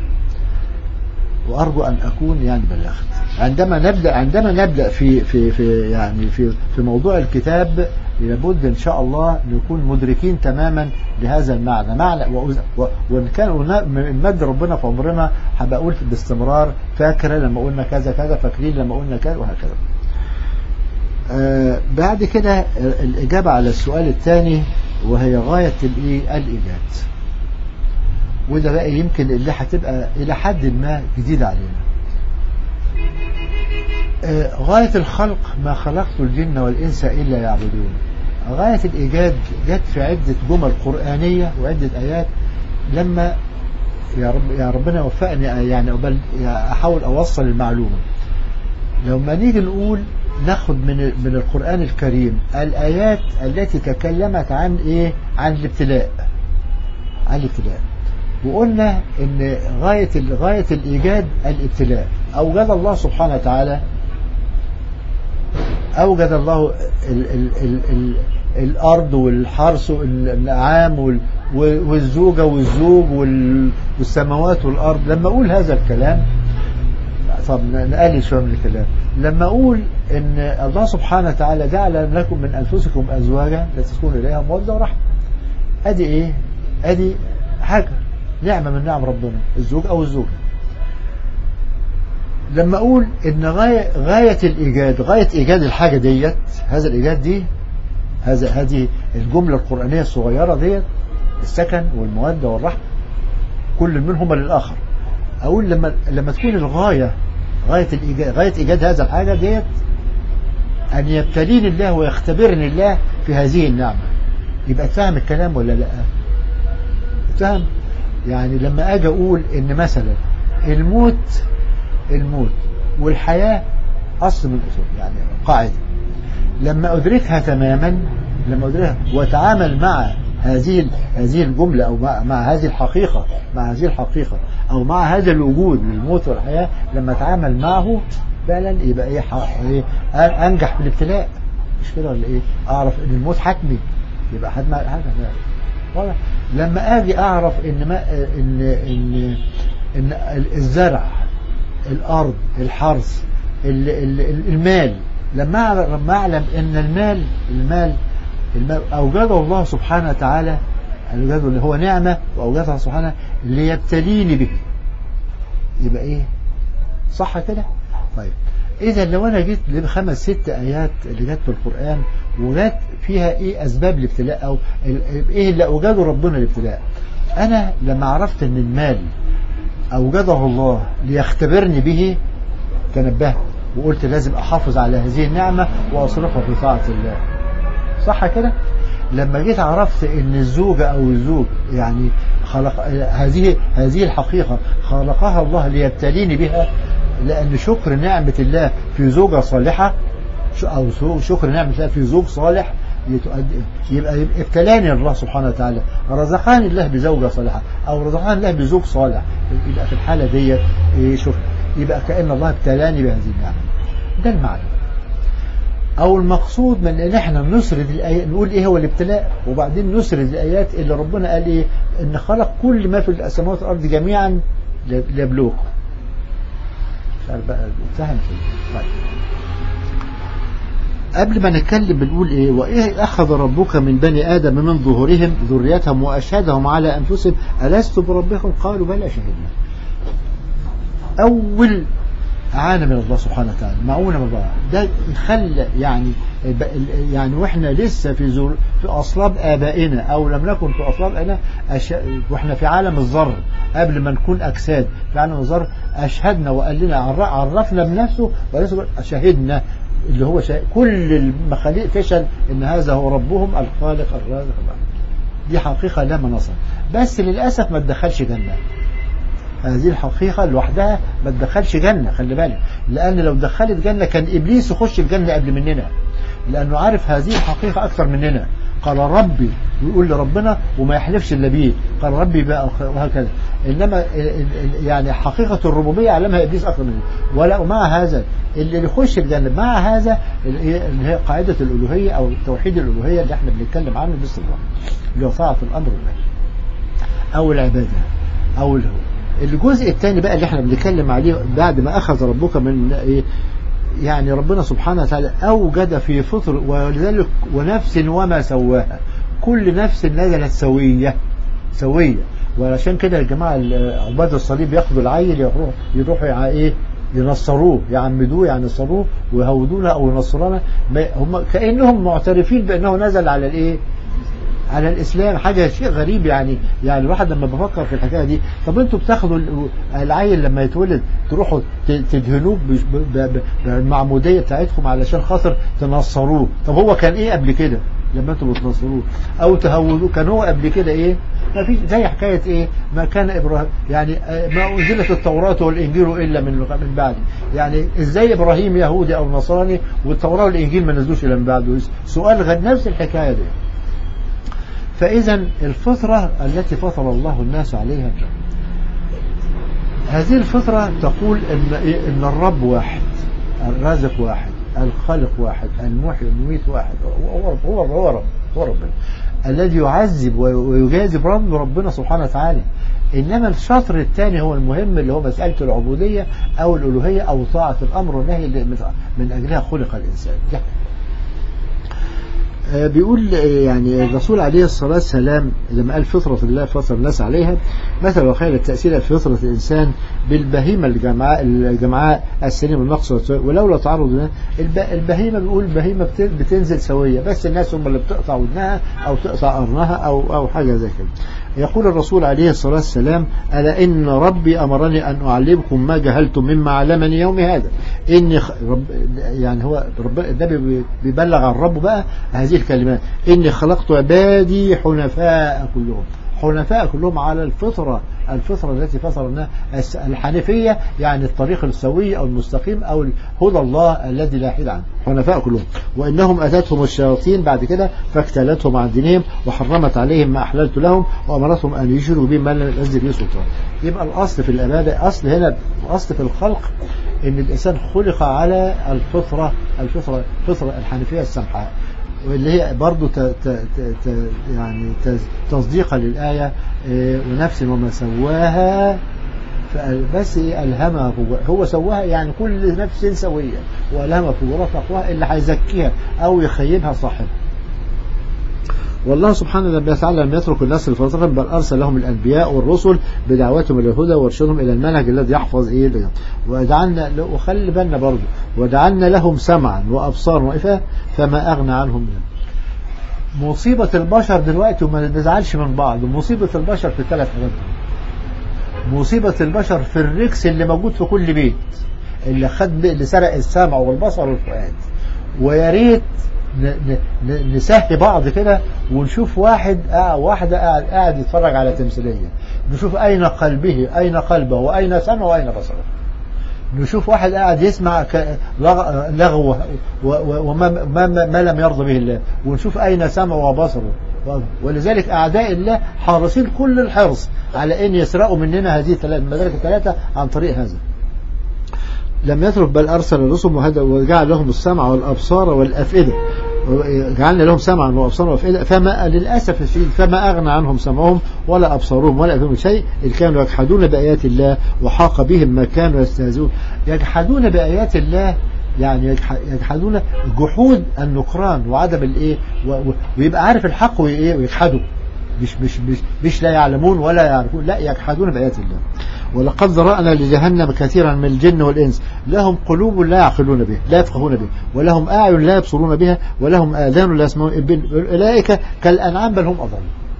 وأرجو أن أكون يعني بلغت عندما نبدأ عندما نبدأ في في في يعني في في موضوع الكتاب لابد إن شاء الله نكون مدركين تماما لهذا المعنى معنى وأز- و- وإن كان قلنا من مد ربنا في عمرنا هبقى أقول باستمرار فاكرة لما قلنا كذا كذا فاكرين لما قلنا كذا وهكذا آه بعد كده الإجابة على السؤال الثاني وهي غاية الإيه؟ الإيجاد وده بقى يمكن اللي هتبقى إلى حد ما جديد علينا آه، غاية الخلق ما خلقت الجن والإنس إلا يعبدون غاية الإيجاد جت في عدة جمل قرآنية وعدة آيات لما يا رب يا ربنا يوفقني يعني أقبل أحاول أوصل المعلومة لما نيجي نقول ناخد من من القرآن الكريم الآيات التي تكلمت عن إيه عن الابتلاء عن الابتلاء وقلنا ان غاية غاية الإيجاد الابتلاء أوجد الله سبحانه وتعالى أوجد الله ال ال ال ال الأرض والحرث والأنعام وال- والزوجة والزوج وال- والسماوات والأرض لما أقول هذا الكلام طب نقلل شوية من الكلام لما أقول إن الله سبحانه وتعالى جعل لكم من أنفسكم أزواجا لتسكنوا إليها مودة ورحمة أدي إيه؟ أدي حاجة نعمة من نعم ربنا الزوج أو الزوجة لما أقول إن غاية, غاية الإيجاد غاية إيجاد الحاجة ديت هذا الإيجاد دي هذا هذه الجملة القرآنية الصغيرة ديت السكن والمودة والرحمة كل منهما للآخر أقول لما لما تكون الغاية غاية الإيجاد غاية إيجاد هذا الحاجة ديت أن يبتليني الله ويختبرني الله في هذه النعمة يبقى فاهم الكلام ولا لا فاهم يعني لما أجي أقول إن مثلا الموت الموت والحياة أصل من الأصول يعني قاعدة لما أدركها تماما لما أدركها وأتعامل مع هذه هذه الجملة أو مع, مع هذه الحقيقة مع هذه الحقيقة أو مع هذا الوجود للموت والحياة لما أتعامل معه فعلا يبقى ايه, ح- إيه انجح في الابتلاء مش كده ولا ايه اعرف ان الموت حتمي يبقى حتمي حاجه واضح لما اجي اعرف ان ما ان ان ان الزرع الارض الحرث ال- ال- المال لما أعرف- لما اعلم ان المال المال المال اوجده الله سبحانه وتعالى اوجده اللي هو نعمه واوجدها سبحانه ليبتليني به يبقى ايه صح كده طيب اذا لو انا جيت لخمس ست ايات اللي جت في القران وجت فيها ايه اسباب الابتلاء او ال- ايه اللي اوجده ربنا الابتلاء انا لما عرفت ان المال اوجده الله ليختبرني به تنبهت وقلت لازم احافظ على هذه النعمه واصرفها في طاعه الله صح كده لما جيت عرفت ان الزوجة او الزوج يعني خلق هذه هذه الحقيقة خلقها الله ليبتليني بها لان شكر نعمة الله في زوجة صالحة ش- او سو- شكر نعمة الله في زوج صالح يتؤدي يبقى يبقى ابتلاني الله سبحانه وتعالى رزقاني الله بزوجة صالحة او رزقاني الله بزوج صالح يبقى في الحالة ديت إيه شكر يبقى كأن الله ابتلاني بهذه النعمة ده المعنى او المقصود من ان احنا نسرد الايات نقول ايه هو الابتلاء وبعدين نسرد الايات اللي ربنا قال ايه ان خلق كل ما في السماوات والارض جميعا ليبلوكم مش عارف بقى فهم طيب قبل ما نتكلم بنقول ايه وايه اخذ ربك من بني ادم من ظهورهم ذريتهم واشهدهم على انفسهم الست بربكم قالوا بلى شهدنا اول عانى من الله سبحانه وتعالى معونة من الله ده خلى يعني يعني واحنا لسه في زور في اصلاب ابائنا او لم نكن في اصلاب ابائنا أش... واحنا في عالم الذر قبل ما نكون اجساد في عالم الذر اشهدنا وقال لنا عر- عرفنا بنفسه وليس شهدنا اللي هو شا... كل المخاليق تشهد ان هذا هو ربهم الخالق الرازق الرحيم. دي حقيقة لا مناص بس للأسف ما تدخلش جنة هذه الحقيقة لوحدها ما تدخلش جنة خلي بالك لأن لو دخلت جنة كان إبليس يخش الجنة قبل مننا لأنه عارف هذه الحقيقة أكثر مننا قال ربي ويقول لربنا وما يحلفش إلا بيه قال ربي بقى وهكذا إنما ال- ال- يعني حقيقة الربوبية علمها إبليس أكثر مننا ولا ومع هذا اللي يخش الجنة مع هذا اللي هي قاعدة الألوهية أو توحيد الألوهية اللي احنا بنتكلم عنه باستمرار اللي هو طاعة الأمر والنهي أو العبادة أو الهو الجزء الثاني بقى اللي احنا بنتكلم عليه بعد ما أخذ ربك من إيه يعني ربنا سبحانه وتعالى أوجد في فطر ولذلك ونفس وما سواها كل نفس نزلت سوية سوية وعشان كده يا جماعة عباد الصليب ياخدوا العيل يروحوا يروحوا يع- ايه ينصروه يعمدوه ينصروه ويهودونه او ينصرونه ما- هم كانهم معترفين بانه نزل على الايه على الاسلام حاجه شيء غريب يعني يعني الواحد لما بفكر في الحكايه دي طب انتوا بتاخدوا ال- العيل لما يتولد تروحوا ت- تدهنوه ب- ب- ب- بالمعموديه بتاعتكم علشان خاطر تنصروه طب هو كان ايه قبل كده لما انتوا بتنصروه او تهودوه كان هو قبل كده ايه ما فيش زي حكايه ايه ما كان ابراهيم يعني آه، ما انزلت التوراه والانجيل الا من من بعد يعني ازاي ابراهيم يهودي او نصراني والتوراه والانجيل ما نزلوش الا من بعده سؤال غير نفس الحكايه دي فإذا الفطرة التي فطر الله الناس عليها هذه الفطرة تقول إن, إيه؟ إن الرب واحد الرازق واحد الخالق واحد المحيي المميت واحد هو رب هو رب هو رب هو ربنا الذي يعذب ويجازب رب ربنا سبحانه وتعالى إنما الشطر الثاني هو المهم اللي هو مسألة العبودية أو الألوهية أو طاعة الأمر والنهي اللي من- من أجلها خلق الإنسان ده آه، بيقول آه، يعني الرسول عليه الصلاة والسلام لما قال فطرة الله فطر الناس عليها مثل وخير التأثير في فطرة الإنسان بالبهيمة الجمعاء الجمعاء السليم النقص والت- ولولا تعرض لها- الب- البهيمة بيقول البهيمة بت- بتنزل سوية بس الناس هم اللي بتقطع ودنها أو تقطع قرنها أو أو حاجة زي كده يقول الرسول عليه الصلاة والسلام ألا إن ربي أمرني أن أعلمكم ما جهلتم مما علمني يوم هذا إني خ... رب... يعني هو رب... النبي بي- بيبلغ عن ربه بقى هذه الكلمات إني خلقت عبادي حنفاء كلهم حنفاء كلهم على الفطرة الفطرة التي فطر الناس الس- الحنيفية يعني الطريق السوي أو المستقيم أو هدى الله الذي لا يحيد عنه حنفاء كلهم وإنهم أتتهم الشياطين بعد كده فاكتلتهم عن دينهم وحرمت عليهم ما أحللت لهم وأمرتهم أن يشركوا به ما لم ينزل به سلطان يبقى الأصل في العبادة أصل هنا أصل في الخلق إن الإنسان خلق على الفطرة الفطرة الفطرة الحنيفية السمحاء واللي هي برضو ت ت ت ت يعني تز- تصديقا للآية إيه، ونفس وما سواها فقال- بس إيه ألهمها فجورها هو سواها يعني كل نفس سوية وألهمها فجورها تقواها اللي هيزكيها أو يخيبها صاحبها والله سبحانه وتعالى لم يترك الناس الفطرة بل أرسل لهم الأنبياء والرسل بدعوتهم إلى الهدى وارشدهم إلى المنهج الذي يحفظ إيه لهم. وجعلنا وخلي بالنا برضه وجعلنا لهم سمعا وأبصارا وإفا فما أغنى عنهم منه مصيبة البشر دلوقتي وما نزعلش من بعض مصيبة البشر في الثلاث حاجات دول. مصيبة البشر في الركس اللي موجود في كل بيت اللي خد اللي سرق السمع والبصر والفؤاد ويا ريت ن- ن- ن- نسهي بعض كده ونشوف واحد آه واحدة قاعد, قاعد يتفرج على تمثيلية نشوف أين قلبه أين قلبه وأين سمعه وأين بصره نشوف واحد قاعد يسمع ك- لغ- لغو و- و- وما ما, ما, ما لم يرضى به الله ونشوف أين سمعه وبصره ولذلك أعداء الله حارسين كل الحرص على أن يسرقوا مننا هذه الثلاث- المدارك الثلاثة عن طريق هذا لم يترك بل أرسل الرسل وهدى وجعل لهم السمع والأبصار والأفئدة جعلنا لهم سمعا وأبصارا وأفئدة فما للأسف الشديد فما أغنى عنهم سمعهم ولا أبصارهم ولا أفئدهم شيء إذ كانوا يجحدون بآيات الله وحاق بهم ما كانوا يستهزئون يجحدون بآيات الله يعني يجح- يجحدون جحود النكران وعدم الايه و- و- ويبقى عارف الحق وايه ويجحده مش مش مش مش لا يعلمون ولا يعرفون لا يجحدون بآيات الله ولقد ذرأنا لجهنم كثيرا من الجن والإنس لهم قلوب لا يعقلون بها لا يفقهون بها ولهم أعين لا يبصرون بها ولهم آذان لا يسمعون بها أولئك كالأنعام بل هم أضل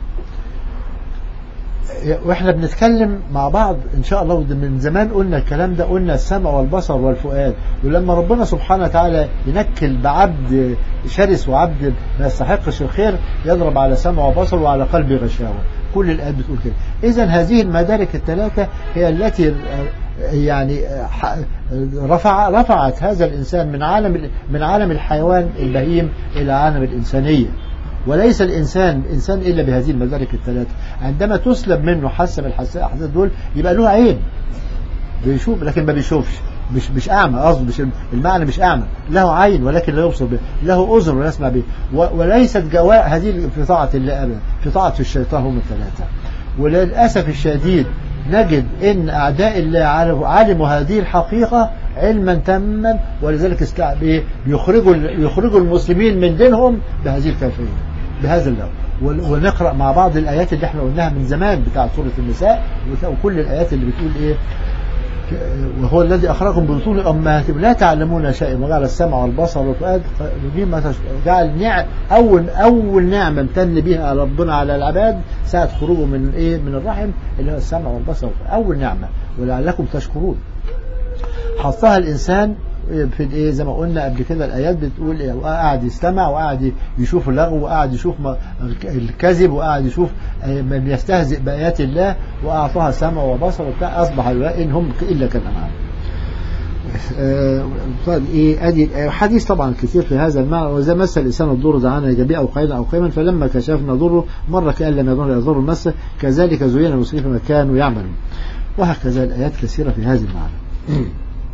واحنا بنتكلم مع بعض ان شاء الله وده من زمان قلنا الكلام ده قلنا السمع والبصر والفؤاد ولما ربنا سبحانه وتعالى ينكل بعبد شرس وعبد ما يستحقش الخير يضرب على سمع وبصر وعلى قلب غشاوة كل الآيات بتقول كده إذا هذه المدارك الثلاثة هي التي يعني ح- رفع رفعت هذا الإنسان من عالم من عالم الحيوان البهيم إلى عالم الإنسانية وليس الإنسان إنسان إلا بهذه المدارك الثلاثة عندما تسلب منه حاسة من الحاسات دول يبقى له عين بيشوف لكن ما بيشوفش مش مش أعمى قصد مش المعنى مش أعمى له عين ولكن لا يبصر به له أذن ولا يسمع به و- وليست جواء هذه في طاعة الله أبدا في طاعة الشيطان هم الثلاثة وللأسف الشديد نجد ان اعداء الله علموا علموا هذه الحقيقه علما تاما ولذلك استع- إيه؟ بيخرجوا يخرجوا المسلمين من دينهم بهذه الكيفيه بهذا اللون ون- ونقرا مع بعض الايات اللي احنا قلناها من زمان بتاع سوره النساء وكل الايات اللي بتقول ايه وهو الذي أخرجكم ببطون أمهاتكم لا تعلمون شيئا وجعل السمع والبصر والفؤاد مما تش- جعل نعم أول أول نعمة امتن بها ربنا على العباد ساعة خروجه من إيه من الرحم اللي هو السمع والبصر والفؤاد. أول نعمة ولعلكم تشكرون حطها الإنسان في الايه زي ما قلنا قبل كده الايات بتقول ايه وقاعد يستمع وقاعد يشوف اللغو وقاعد يشوف ما- الكذب وقاعد يشوف آه، من يستهزئ بايات الله واعطاها سمع وبصر وبتاع اصبح الواء ان هم الا كالانعام آه، طيب ايه ادي الآية. حديث طبعا كثير في هذا المعنى واذا مس الانسان الضر دعانا ايجابيا او قيدا او قيما فلما كشفنا ضره مر كان لم يضر يضر المس كذلك زين المسلمين ما كانوا يعملون وهكذا الايات كثيره في هذا المعنى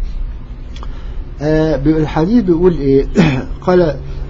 آه، الحديث بيقول ايه قال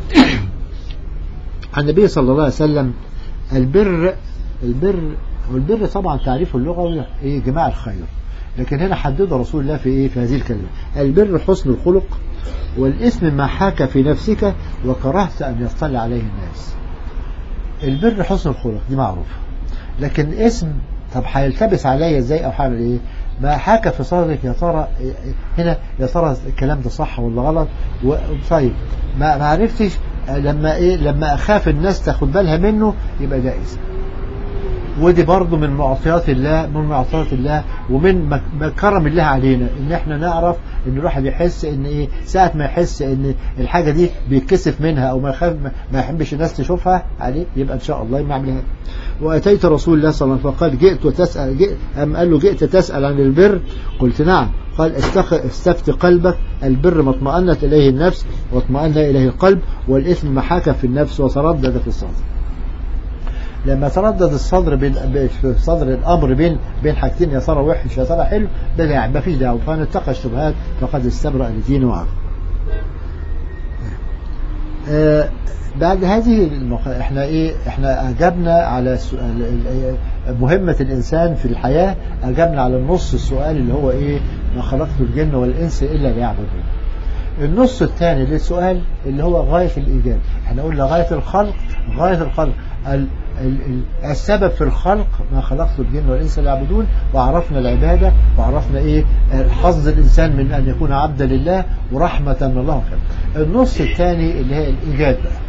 عن النبي صلى الله عليه وسلم البر البر والبر طبعا تعريفه اللغوي ايه جماع الخير لكن هنا حدد رسول الله في ايه في هذه الكلمه البر حسن الخلق والاسم ما حاك في نفسك وكرهت ان يطلع عليه الناس البر حسن الخلق دي معروفه لكن اسم طب هيلتبس عليا ازاي او هعمل ايه ما حاك في صدرك يا ترى هنا يا ترى الكلام ده صح ولا غلط و- طيب ما ما عرفتش لما ايه لما اخاف الناس تاخد بالها منه يبقى ده اسم ودي برضه من معطيات الله من معطيات الله ومن مك- م- كرم الله علينا ان احنا نعرف ان الواحد يحس ان ايه ساعة ما يحس ان الحاجة دي بيتكسف منها او ما يخاف ما- ما يحبش الناس تشوفها عليه يبقى ان شاء الله ما يعملها وأتيت رسول الله صلى الله عليه وسلم فقال جئت وتسأل جئت أم قال له جئت تسأل عن البر قلت نعم قال استخ... استفت قلبك البر ما اطمأنت إليه النفس واطمأن إليه القلب والإثم محاك في النفس وتردد في الصدر لما تردد الصدر بين في صدر الامر بين بين حاجتين يا ترى وحش يا ترى حلو ده يعني ما فيش دعوه فمن اتقى الشبهات فقد استبرأ لدينه وعقله. آه بعد هذه المق... احنا ايه احنا اجبنا على السؤال مهمة الانسان في الحياة اجبنا على النص السؤال اللي هو ايه ما خلقت الجن والانس الا ليعبدون النص الثاني للسؤال اللي هو غاية الايجاد احنا قلنا غاية الخلق غاية الخلق ال... السبب في الخلق ما خلقت الجن والانس ليعبدون وعرفنا العباده وعرفنا ايه حظ الانسان من ان يكون عبدا لله ورحمه من الله وكذا. النص الثاني اللي هي الايجاد بقى.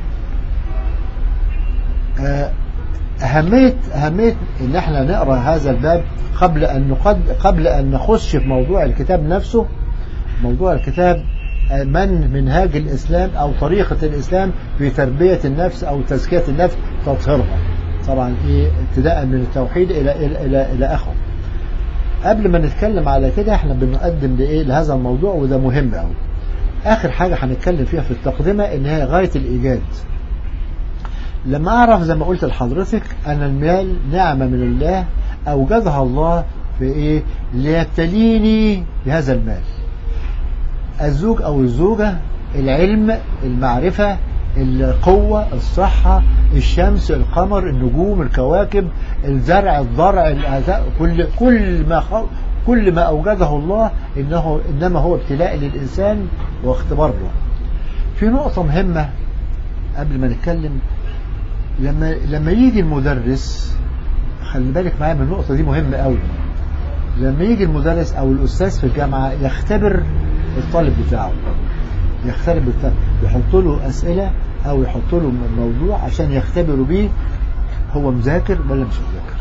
اهميه اهميه ان احنا نقرا هذا الباب قبل ان نقد قبل ان نخش في موضوع الكتاب نفسه موضوع الكتاب من منهاج الإسلام أو طريقة الإسلام في تربية النفس أو تزكية النفس تطهيرها طبعا إيه ابتداء من التوحيد إلى إلى إلى, إلى آخره قبل ما نتكلم على كده احنا بنقدم لإيه لهذا الموضوع وده مهم قوي آخر حاجة هنتكلم فيها في التقدمة إن هي غاية الإيجاد لما أعرف زي ما قلت لحضرتك أن المال نعمة من الله أوجدها الله في إيه ليبتليني بهذا المال الزوج أو الزوجة العلم المعرفة القوة الصحة الشمس القمر النجوم الكواكب الزرع الضرع الأذى كل كل ما خل... كل ما أوجده الله إنه إنما هو ابتلاء للإنسان واختبار له. في نقطة مهمة قبل ما نتكلم لما لما يجي المدرس خلي بالك معايا من النقطة دي مهمة قوي. لما يجي المدرس أو الأستاذ في الجامعة يختبر الطالب بتاعه يختبر بتاعه يحط له أسئلة أو يحط له موضوع عشان يختبروا بيه هو مذاكر ولا مش مذاكر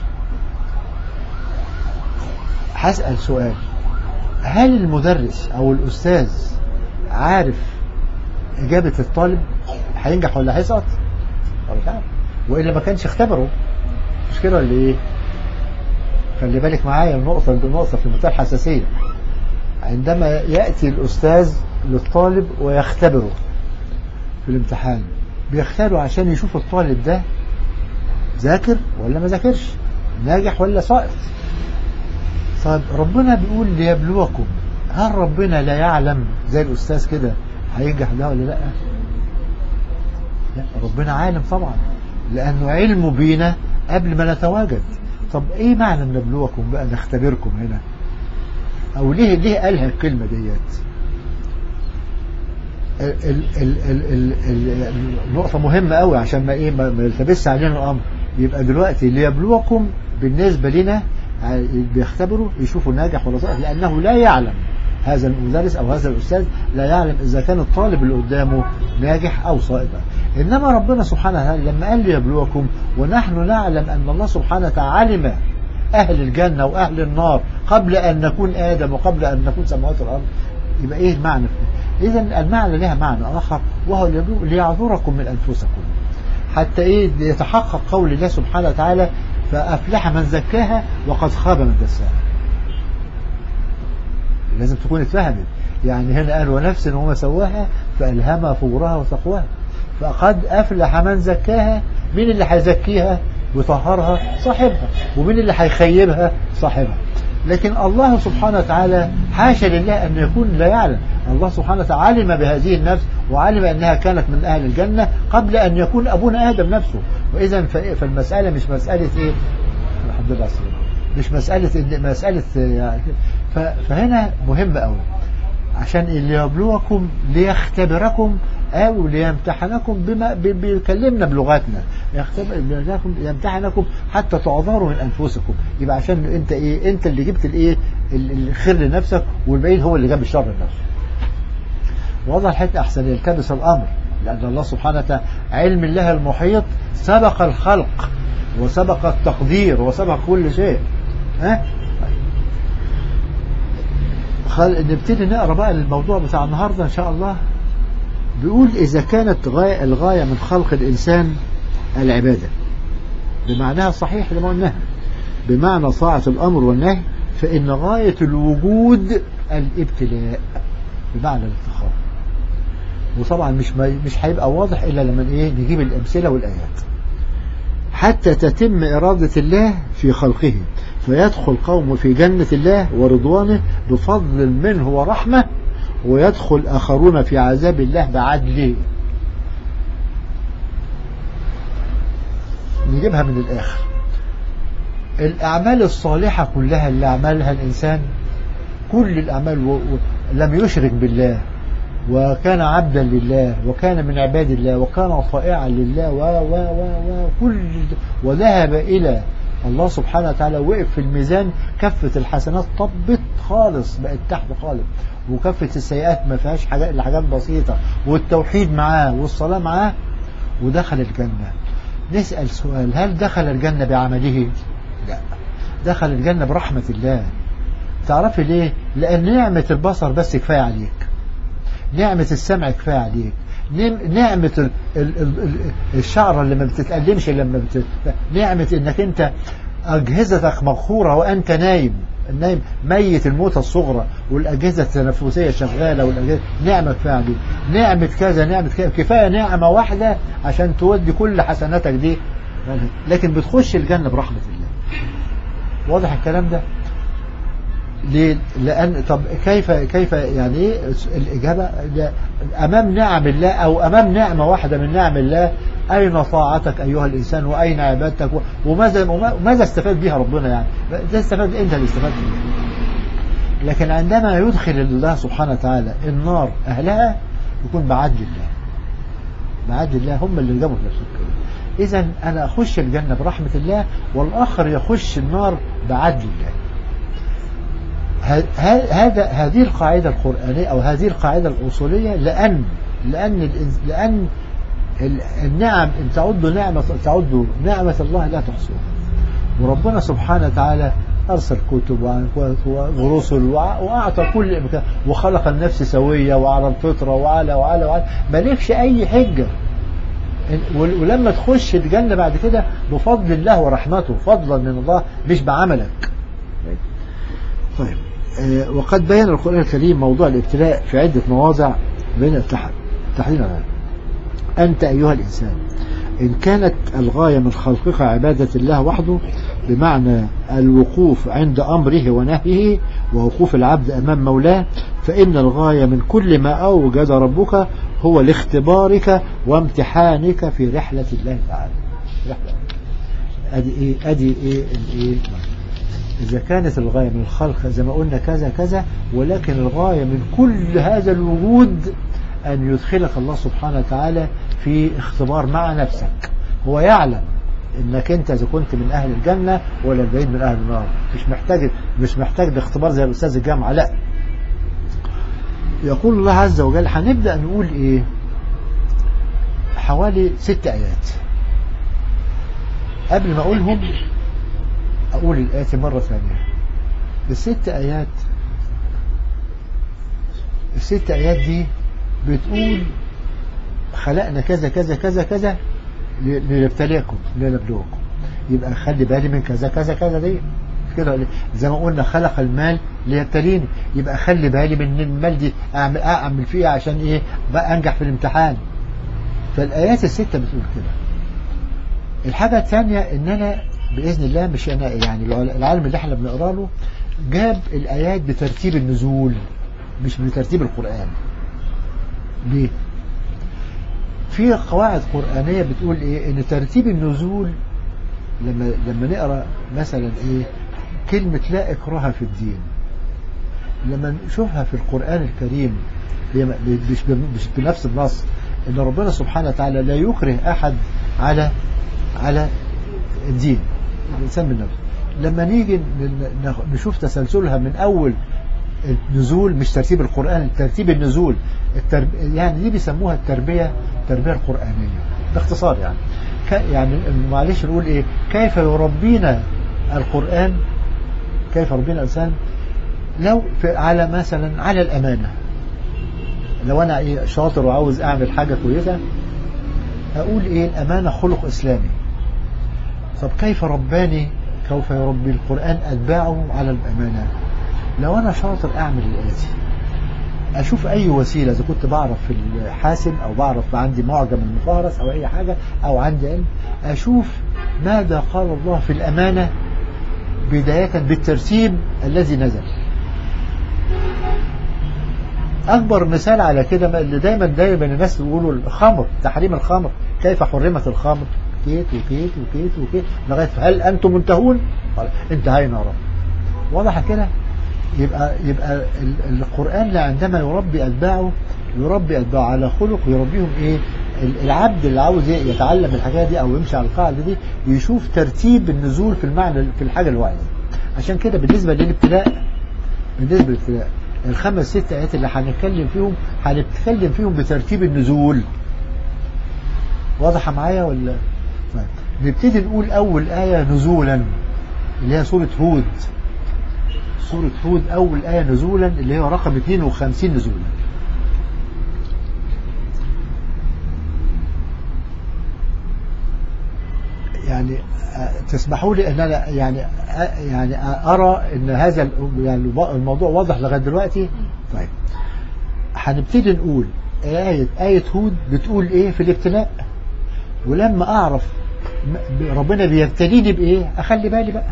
هسأل سؤال هل المدرس أو الأستاذ عارف إجابة الطالب هينجح ولا هيسقط؟ مش عارف وإلا ما كانش اختبره مش كده ولا إيه؟ خلي بالك معايا النقطة النقطة في منتهى الحساسية عندما يأتي الأستاذ للطالب ويختبره في الامتحان بيختبره عشان يشوف الطالب ده ذاكر ولا ما ذاكرش ناجح ولا ساقط طيب ربنا بيقول ليبلوكم هل ربنا لا يعلم زي الأستاذ كده هينجح ده ولا لا لا ربنا عالم طبعا لأنه علمه بينا قبل ما نتواجد طب ايه معنى نبلوكم بقى نختبركم هنا او ليه ليه قالها الكلمة ديت ال ال ال ال النقطة مهمة قوي عشان ما ايه ما يلتبس علينا الامر يبقى دلوقتي ليبلوكم بالنسبة لنا بيختبروا يشوفوا ناجح ولا صالح لانه لا يعلم هذا المدرس او هذا الاستاذ لا يعلم اذا كان الطالب اللي قدامه ناجح او ساقط انما ربنا سبحانه وتعالى لما قال ليبلوكم ونحن نعلم ان الله سبحانه وتعالى علم اهل الجنه واهل النار قبل ان نكون ادم وقبل ان نكون سماوات الارض يبقى ايه المعنى اذا المعنى لها معنى اخر وهو ليعذركم من انفسكم حتى ايه يتحقق قول الله سبحانه وتعالى فافلح من زكاها وقد خاب من دساها لازم تكون اتفهمت يعني هنا قال ونفس وما سواها فألهمها فجورها وتقواها فقد أفلح من زكاها مين اللي هيزكيها ويطهرها صاحبها ومين اللي هيخيبها صاحبها لكن الله سبحانه وتعالى حاشا لله أن يكون لا يعلم الله سبحانه وتعالى علم بهذه النفس وعلم أنها كانت من أهل الجنة قبل أن يكون أبونا آدم نفسه وإذا فالمسألة مش مسألة إيه الحمد لله مش مسألة مسألة يعني فهنا مهم قوي عشان ليبلوكم ليختبركم أو ليمتحنكم بما بيكلمنا بلغتنا يختبركم يمتحنكم حتى تعذروا من أنفسكم يبقى عشان أنت إيه أنت اللي جبت الإيه الخير لنفسك والبعيد هو اللي جاب الشر لنفسه وضع الحته أحسن يلتبس الأمر لأن الله سبحانه وتعالى علم الله المحيط سبق الخلق وسبق التقدير وسبق كل شيء ها خل... نبتدي نقرا بقى الموضوع بتاع النهارده ان شاء الله بيقول اذا كانت غاية الغايه من خلق الانسان العباده بمعناها الصحيح لما قلناها بمعنى طاعة الأمر والنهي فإن غاية الوجود الابتلاء بمعنى الافتخار وطبعا مش مش هيبقى واضح إلا لما إيه نجيب الأمثلة والآيات حتى تتم إرادة الله في خلقه فيدخل قوم في جنة الله ورضوانه بفضل منه ورحمة ويدخل آخرون في عذاب الله بعدله نجيبها من الآخر الأعمال الصالحة كلها اللي عملها الإنسان كل الأعمال و... و... لم يشرك بالله وكان عبدا لله وكان من عباد الله وكان طائعا لله و و و وكل وذهب إلى الله سبحانه وتعالى وقف في الميزان كفة الحسنات طبت خالص بقت تحت خالص وكفة السيئات ما فيهاش حاجات إلا حاجات بسيطة والتوحيد معاه والصلاة معاه ودخل الجنة نسأل سؤال هل دخل الجنة بعمله لا دخل الجنة برحمة الله تعرفي ليه لأن نعمة البصر بس كفاية عليك نعمة السمع كفاية عليك نعمة ال ال ال الشعر اللي ما بتتألمش لما بت... نعمة انك انت اجهزتك مغفورة وانت نايم النايم ميت الموتة الصغرى والأجهزة التنفسية شغالة والأجهزة نعمة كفاية عليك نعمة كذا نعمة كذا كفاية نعمة واحدة عشان تودي كل حسناتك دي لكن بتخش الجنة برحمة الله واضح الكلام ده ليه؟ لأن طب كيف كيف يعني ايه الإجابة أمام نعم الله أو أمام نعمة واحدة من نعم الله أين طاعتك أيها الإنسان وأين عبادتك وماذا وماذا استفاد بها ربنا يعني ده استفاد أنت اللي استفاد بها لكن عندما يدخل الله سبحانه وتعالى النار أهلها يكون بعدل الله بعدل الله هم اللي جابوا في نفسهم كده إذا أنا أخش الجنة برحمة الله والآخر يخش النار بعدل الله هذا هذه القاعدة القرآنية أو هذه القاعدة الأصولية لأن لأن لأن النعم إن تعدوا نعمة تعدوا نعمة الله لا تحصوها وربنا سبحانه وتعالى أرسل كتب ورسل وأعطى كل إمكان وخلق النفس سوية وعلى الفطرة وعلى وعلى وعلى مالكش أي حجة ولما تخش الجنة بعد كده بفضل الله ورحمته فضلا من الله مش بعملك طيب وقد بين القرآن الكريم موضوع الابتلاء في عدة مواضع بين التحديد أنت أيها الإنسان إن كانت الغاية من خلقك عبادة الله وحده بمعنى الوقوف عند أمره ونهيه ووقوف العبد أمام مولاه فإن الغاية من كل ما أوجد ربك هو لاختبارك وامتحانك في رحلة الله تعالى رحلة أدي إيه أدي إيه الإيه إذا كانت الغاية من الخلق زي ما قلنا كذا كذا ولكن الغاية من كل هذا الوجود أن يدخلك الله سبحانه وتعالى في اختبار مع نفسك هو يعلم انك انت اذا كنت من اهل الجنة ولا بعيد من اهل النار مش محتاج مش محتاج لاختبار زي الاستاذ الجامعة لا يقول الله عز وجل هنبدأ نقول ايه حوالي ست ايات قبل ما اقولهم اقول الايات مرة ثانية الست ايات الست ايات دي بتقول خلقنا كذا كذا كذا كذا لنبتليكم لنبلوكم يبقى خلي بالي من كذا كذا كذا دي كده زي ما قلنا خلق المال ليبتليني يبقى خلي بالي من المال دي اعمل اعمل فيها عشان ايه بقى انجح في الامتحان فالايات السته بتقول كده الحاجه الثانيه ان انا باذن الله مش انا يعني العالم اللي احنا بنقرا له جاب الايات بترتيب النزول مش بترتيب القران ليه في قواعد قرآنية بتقول ايه ان ترتيب النزول لما لما نقرا مثلا ايه كلمة لا إكراه في الدين لما نشوفها في القرآن الكريم مش مش بنفس النص ان ربنا سبحانه وتعالى لا يكره احد على على الدين الانسان من نفسه لما نيجي نشوف تسلسلها من اول النزول مش ترتيب القرآن ترتيب النزول الترب... يعني دي بيسموها التربية التربية القرآنية باختصار يعني ك... يعني معلش نقول ايه كيف يربينا القرآن كيف يربينا الإنسان لو في على مثلا على الأمانة لو أنا إيه شاطر وعاوز أعمل حاجة كويسة أقول إيه الأمانة خلق إسلامي طب كيف رباني كيف يربي القرآن أتباعه على الأمانة لو أنا شاطر أعمل الآتي أشوف أي وسيلة إذا كنت بعرف في الحاسب أو بعرف عندي معجم المفهرس أو أي حاجة أو عندي علم أشوف ماذا قال الله في الأمانة بداية بالترتيب الذي نزل أكبر مثال على كده اللي دايما دايما الناس بيقولوا الخمر تحريم الخمر كيف حرمت الخمر كيت وكيت وكيت وكيت لغاية هل أنتم منتهون قال انتهينا رب واضح كده يبقى يبقى القرآن عندما يربي أتباعه يربي أتباعه على خلق ويربيهم إيه العبد اللي عاوز يتعلم الحاجات دي أو يمشي على القاعدة دي يشوف ترتيب النزول في المعنى في الحاجة الواحدة عشان كده بالنسبة للابتلاء بالنسبة للابتلاء الخمس ست آيات اللي هنتكلم فيهم هنتكلم فيهم بترتيب النزول واضحة معايا ولا طيب نبتدي نقول أول آية نزولا اللي هي سورة هود سورة هود أول آية نزولا اللي هي رقم 52 نزولا يعني تسمحوا لي ان انا يعني يعني ارى ان هذا يعني الموضوع واضح لغايه دلوقتي طيب هنبتدي نقول آية آية هود بتقول إيه في الابتلاء ولما أعرف ربنا بيبتليني بإيه أخلي بالي بقى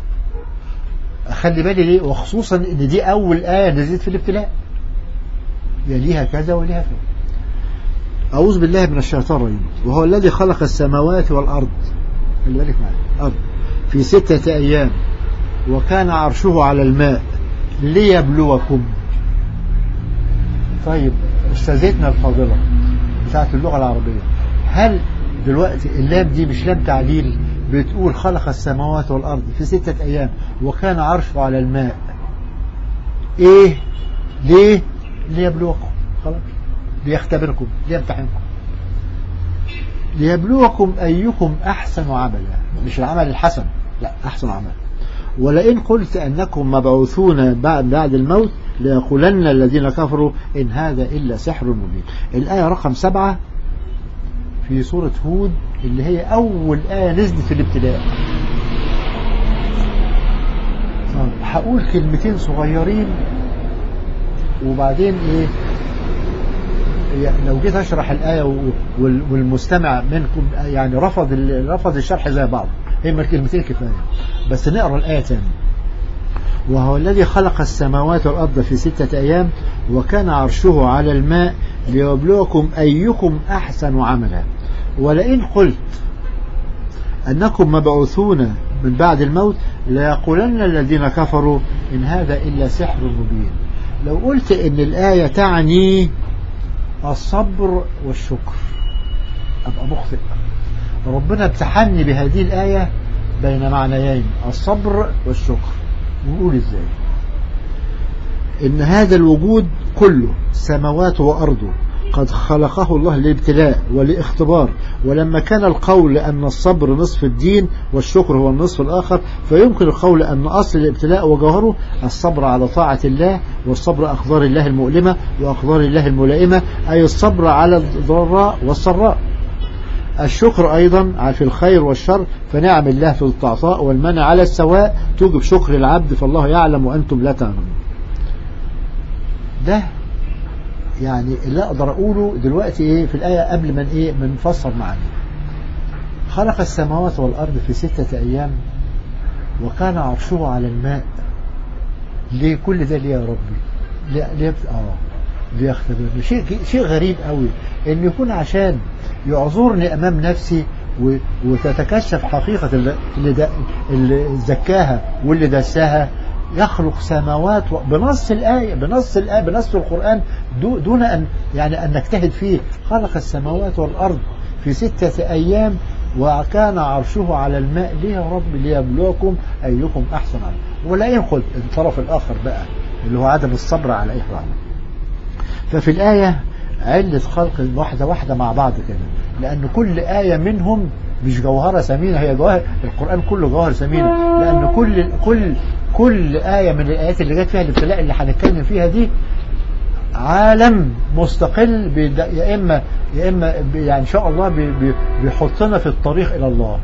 أخلي بالي ليه وخصوصا إن دي أول آية نزلت في الابتلاء يليها كذا وليها كذا أعوذ بالله من الشيطان الرجيم وهو الذي خلق السماوات والأرض خلي بالك معايا أرض في ستة أيام وكان عرشه على الماء ليبلوكم طيب استاذتنا الفاضلة بتاعت اللغة العربية هل دلوقتي اللام دي مش لام تعليل بتقول خلق السماوات والأرض في ستة أيام وكان عرشه على الماء إيه ليه ليبلوكم خلاص ليختبركم ليمتحنكم ليبلوكم أيكم أحسن عملا مش العمل الحسن لا أحسن عمل ولئن قلت أنكم مبعوثون بعد بعد الموت ليقولن الذين كفروا إن هذا إلا سحر مبين الآية رقم سبعة في سورة هود اللي هي أول آية نزلت في الابتداء هقول كلمتين صغيرين وبعدين إيه لو جيت اشرح الآية والمستمع منكم يعني رفض رفض الشرح زي بعض هي كلمتين كفاية بس نقرا الآية تاني وهو الذي خلق السماوات والأرض في ستة أيام وكان عرشه على الماء ليبلوكم أيكم أحسن عملا ولئن قلت أنكم مبعوثون من بعد الموت ليقولن الذين كفروا إن هذا إلا سحر مبين لو قلت إن الآية تعني الصبر والشكر أبقى مخطئ ربنا امتحني بهذه الآية بين معنيين الصبر والشكر ونقول ازاي ان هذا الوجود كله سماوات وارضه قد خلقه الله للابتلاء ولاختبار ولما كان القول أن الصبر نصف الدين والشكر هو النصف الآخر فيمكن القول أن أصل الابتلاء وجوهره الصبر على طاعة الله والصبر أقدار الله المؤلمة وأقدار الله الملائمة أي الصبر على الضراء والسراء الشكر أيضا في الخير والشر فنعم الله في التعطاء والمنع على السواء توجب شكر العبد فالله يعلم وأنتم لا تعلمون ده يعني اللي أقدر أقوله دلوقتي إيه في الآية قبل من إيه من نفسر معاني خلق السماوات والأرض في ستة أيام وكان عرشه على الماء ليه كل ده ليه يا ربي ليه, ليه آه ليختبرني شيء شيء غريب قوي ان يكون عشان يعذرني امام نفسي وتتكشف حقيقة اللي, ده اللي زكاها واللي دساها يخلق سماوات بنص الآية بنص الآية بنص القرآن دون أن يعني أن نجتهد فيه خلق السماوات والأرض في ستة أيام وكان عرشه على الماء ليه يا رب ليبلوكم أيكم أحسن عمل ولئن قلت الطرف الآخر بقى اللي هو عدم الصبر على أي عمل ففي الآية علة خلق واحدة واحدة مع بعض كده لأن كل آية منهم مش جوهرة ثمينة هي جوهر القرآن كله جوهر ثمينة لأن كل كل كل آية من الآيات اللي جت فيها الابتلاء اللي هنتكلم فيها دي عالم مستقل يا إما يا إما يعني إن شاء الله بيحطنا في الطريق إلى الله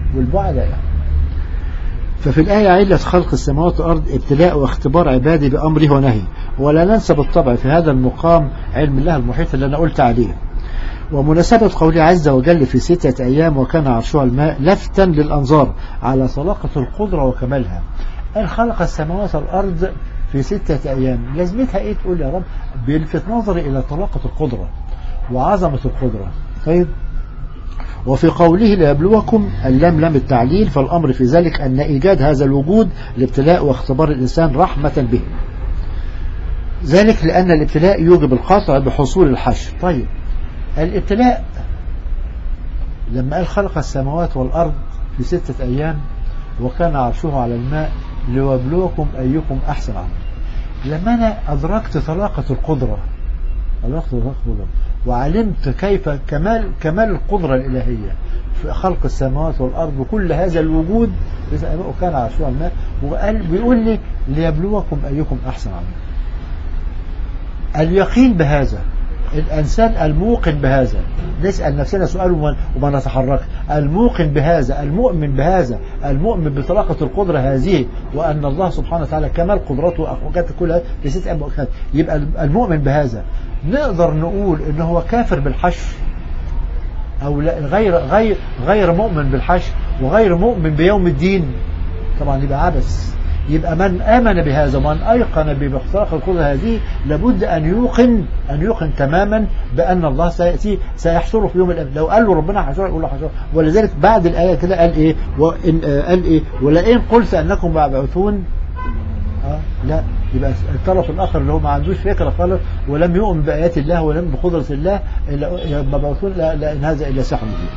والبعد يعني ففي الآية علة خلق السماوات والأرض ابتلاء واختبار عبادي بأمره ونهيه ولا ننسى بالطبع في هذا المقام علم الله المحيط اللي أنا قلت عليه ومناسبة قوله عز وجل في ستة أيام وكان عرشها الماء لفتا للأنظار على طلاقة القدرة وكمالها أن خلق السماوات والأرض في ستة أيام لازمتها إيه تقول يا رب بيلفت نظري إلى طلاقة القدرة وعظمة القدرة طيب وفي قوله ليبلوكم اللام لام التعليل فالأمر في ذلك أن إيجاد هذا الوجود لابتلاء واختبار الإنسان رحمة به ذلك لأن الابتلاء يوجب القطع بحصول الحشر طيب الابتلاء لما قال خلق السماوات والأرض في ستة أيام وكان عرشه على الماء ليبلوكم أيكم أحسن عمل لما أنا أدركت طلاقة القدرة أدركت طلاقة القدرة وعلمت كيف كمال كمال القدرة الإلهية في خلق السماوات والأرض وكل هذا الوجود وكان عرشه على الماء وقال بيقول لي ليبلوكم أيكم أحسن عمل اليقين بهذا الإنسان الموقن بهذا نسأل نفسنا سؤال وما, وما نتحرك الموقن بهذا المؤمن بهذا المؤمن بطلاقة القدرة هذه وأن الله سبحانه وتعالى كمال قدرته وأخوكاته كلها في ست أموكات يبقى المؤمن بهذا نقدر نقول إن هو كافر بالحشر أو لا غير غير غير مؤمن بالحشر وغير مؤمن بيوم الدين طبعا يبقى عبث يبقى من آمن بهذا ومن أيقن باختراق القدرة هذه لابد أن يوقن أن يوقن تماما بأن الله سيأتي سيحشره في يوم القيامة لو قال له ربنا حشره يقول له حشره ولذلك بعد الآية كده قال إيه وإن آه قال إيه ولئن قلت أنكم مبعوثون آه لا يبقى الطرف الآخر اللي هو ما عندوش فكرة خالص ولم يؤمن بآيات الله ولم بقدرة الله إلا مبعوثون لا, لا إن هذا إلا سحر مبين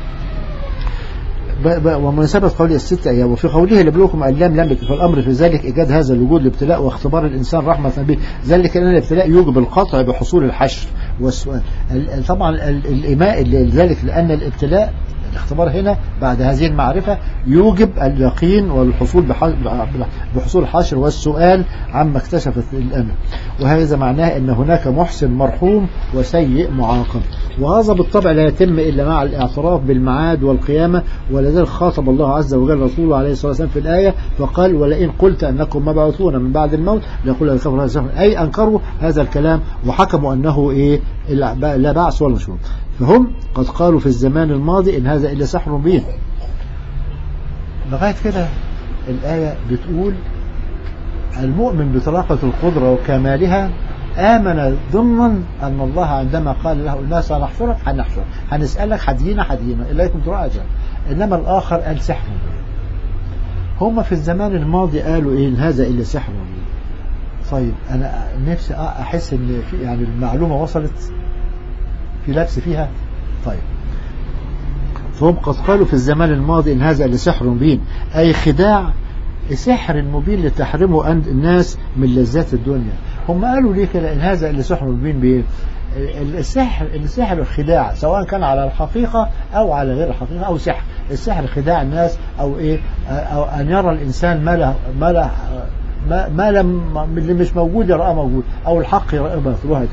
ومناسبة قوله الست أيام وفي قوله لبلوكم أيام لم فالأمر في ذلك إيجاد هذا الوجود الابتلاء واختبار الإنسان رحمة به ذلك أن الابتلاء يوجب القطع بحصول الحشر والسؤال طبعا الإيماء ذلك لأن الابتلاء الاختبار هنا بعد هذه المعرفة يوجب اليقين والحصول بحصول الحشر والسؤال عما اكتشفت الأمل وهذا معناه أن هناك محسن مرحوم وسيء معاقب وهذا بالطبع لا يتم إلا مع الاعتراف بالمعاد والقيامة ولذلك خاطب الله عز وجل رسوله عليه الصلاة والسلام في الآية فقال ولئن قلت أنكم مبعوثون من بعد الموت ليقول الكفر هذا أي أنكروا هذا الكلام وحكموا أنه إيه لا بعث ولا نشور فهم قد قالوا في الزمان الماضي إن هذا إلا سحر مبين لغاية كده الآية بتقول المؤمن بطلاقة القدرة وكمالها آمن ضمنا أن الله عندما قال له الناس هنحشرك هنحشرك هنسألك حدينا حدينا إليكم تراجع إنما الآخر قال سحر هم في الزمان الماضي قالوا إيه إن هذا إلا سحر مبين طيب أنا نفسي أحس إن في يعني المعلومة وصلت في لبس فيها طيب فهم قد قالوا في الزمان الماضي إن هذا لسحر مبين أي خداع سحر مبين لتحرمه عند الناس من لذات الدنيا هم قالوا ليه كده إن هذا لسحر مبين بإيه السحر السحر الخداع سواء كان على الحقيقة أو على غير الحقيقة أو سحر السحر خداع الناس أو إيه أو أن يرى الإنسان ما له ما له ما, ما لم اللي مش موجود يراه موجود أو الحق يراه باطل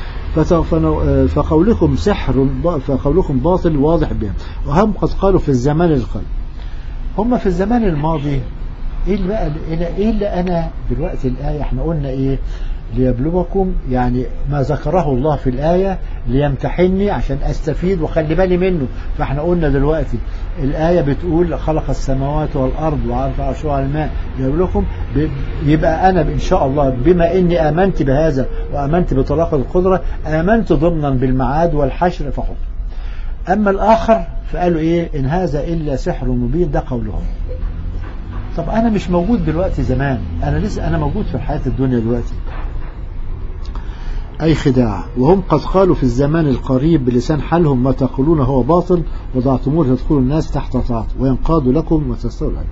فقولكم سحر فقولكم باطل واضح بهم وهم قد قالوا في الزمان القلب هم في الزمان الماضي ايه اللي بقى ايه اللي انا دلوقتي الايه احنا قلنا ايه ليبلوكم يعني ما ذكره الله في الآية ليمتحني عشان أستفيد وخلي بالي منه فاحنا قلنا دلوقتي الآية بتقول خلق السماوات والأرض وعرف عرشه على الماء ليبلوكم يبقى أنا إن شاء الله بما إني آمنت بهذا وآمنت بطلاقة القدرة آمنت ضمنا بالمعاد والحشر فحكم أما الآخر فقالوا إيه إن هذا إلا سحر مبين ده قولهم طب أنا مش موجود دلوقتي زمان أنا لسه أنا موجود في الحياة الدنيا دلوقتي أي خداع وهم قد قالوا في الزمان القريب بلسان حالهم ما تقولون هو باطل وضعتموه تدخلوا الناس تحت طاعته وينقادوا لكم وتستووا العلم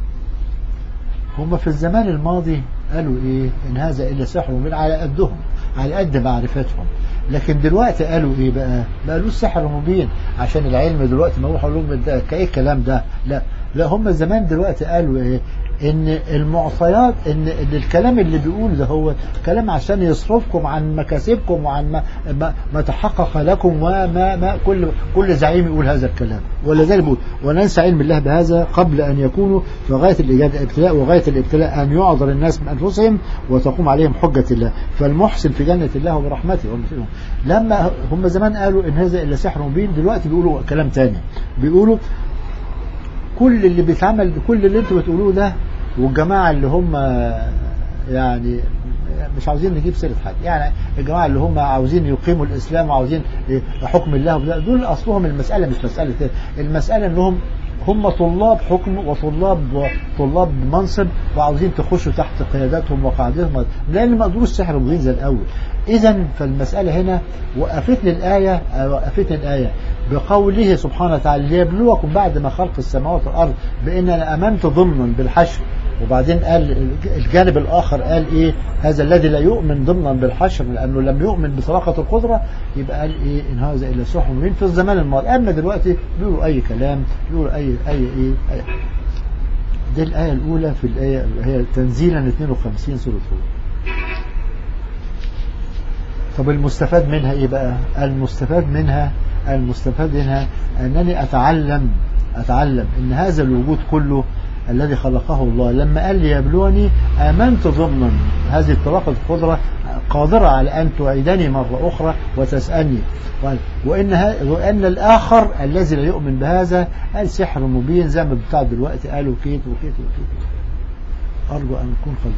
هم في الزمان الماضي قالوا إيه إن هذا إلا سحر من على قدهم على قد معرفتهم لكن دلوقتي قالوا إيه بقى ما قالوش سحر مبين عشان العلم دلوقتي ما هو لهم ده كإيه الكلام ده لا لا هم زمان دلوقتي قالوا ايه ان المعطيات ان ان الكلام اللي بيقول ده هو كلام عشان يصرفكم عن مكاسبكم وعن ما, ما, ما تحقق لكم وما ما كل كل زعيم يقول هذا الكلام ولذلك بيقول وننسى علم الله بهذا قبل ان يكونوا في غايه الايجاد الابتلاء وغايه الابتلاء ان يعذر الناس من انفسهم وتقوم عليهم حجه الله فالمحسن في جنه الله وبرحمته لما هم زمان قالوا ان هذا الا سحر مبين دلوقتي بيقولوا كلام تاني بيقولوا كل اللي بيتعمل كل اللي انتوا بتقولوه ده والجماعة اللي هم يعني مش عاوزين نجيب سيرة حد يعني الجماعة اللي هم عاوزين يقيموا الإسلام وعاوزين حكم الله دول أصلهم المسألة مش مسألة المسألة أنهم هم طلاب حكم وطلاب طلاب منصب وعاوزين تخشوا تحت قياداتهم وقاعدتهم لأن ما قدروش سحر مبين زي الأول إذا فالمسألة هنا وقفتني الآية وقفتني الآية بقوله سبحانه وتعالى ليبلوكم بعد ما خلق السماوات والأرض بأن أنا أمنت ضمنا بالحشر وبعدين قال الجانب الآخر قال إيه هذا الذي لا يؤمن ضمنا بالحشر لأنه لم يؤمن بطلاقة القدرة يبقى قال إيه إن هذا إلا سحر مبين في الزمان الماضي أما دلوقتي بيقولوا أي كلام بيقولوا أي أي إيه أي دي الآية الأولى في الآية هي تنزيلا 52 سورة هود طب المستفاد منها إيه بقى المستفاد منها المستفاد منها أنني أتعلم أتعلم أن هذا الوجود كله الذي خلقه الله لما قال لي يبلوني آمنت ضمنا هذه الطلاقة القدرة قادرة على أن تعيدني مرة أخرى وتسألني وإن, وإن الآخر الذي لا يؤمن بهذا قال سحر مبين زي ما بتاع دلوقتي قالوا كيت وكيت وكيت أرجو أن نكون قد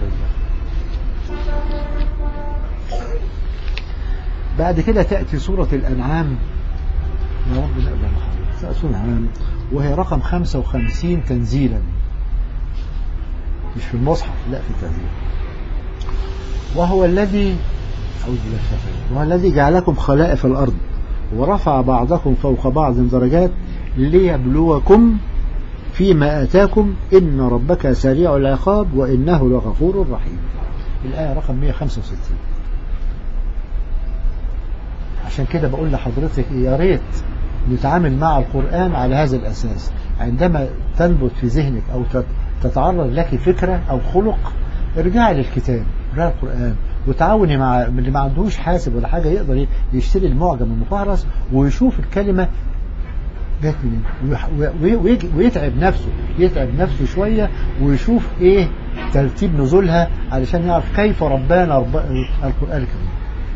بعد كده تأتي سورة الأنعام يا رب نقبل سورة الأنعام وهي رقم 55 تنزيلا مش في المصحف لا في التنزيل وهو الذي أعوذ بالله وهو الذي جعلكم خلائف الأرض ورفع بعضكم فوق بعض درجات ليبلوكم فيما آتاكم إن ربك سريع العقاب وإنه لغفور رحيم الآية رقم 165 عشان كده بقول لحضرتك يا ريت نتعامل مع القرآن على هذا الأساس عندما تنبت في ذهنك أو تتعرض لك فكرة أو خلق ارجعي للكتاب ارجعي القرآن وتعاوني مع اللي ما عندهوش حاسب ولا حاجة يقدر يشتري المعجم المفهرس ويشوف الكلمة جت منين ويتعب نفسه يتعب نفسه شوية ويشوف ايه ترتيب نزولها علشان يعرف كيف ربانا رب... القرآن الكريم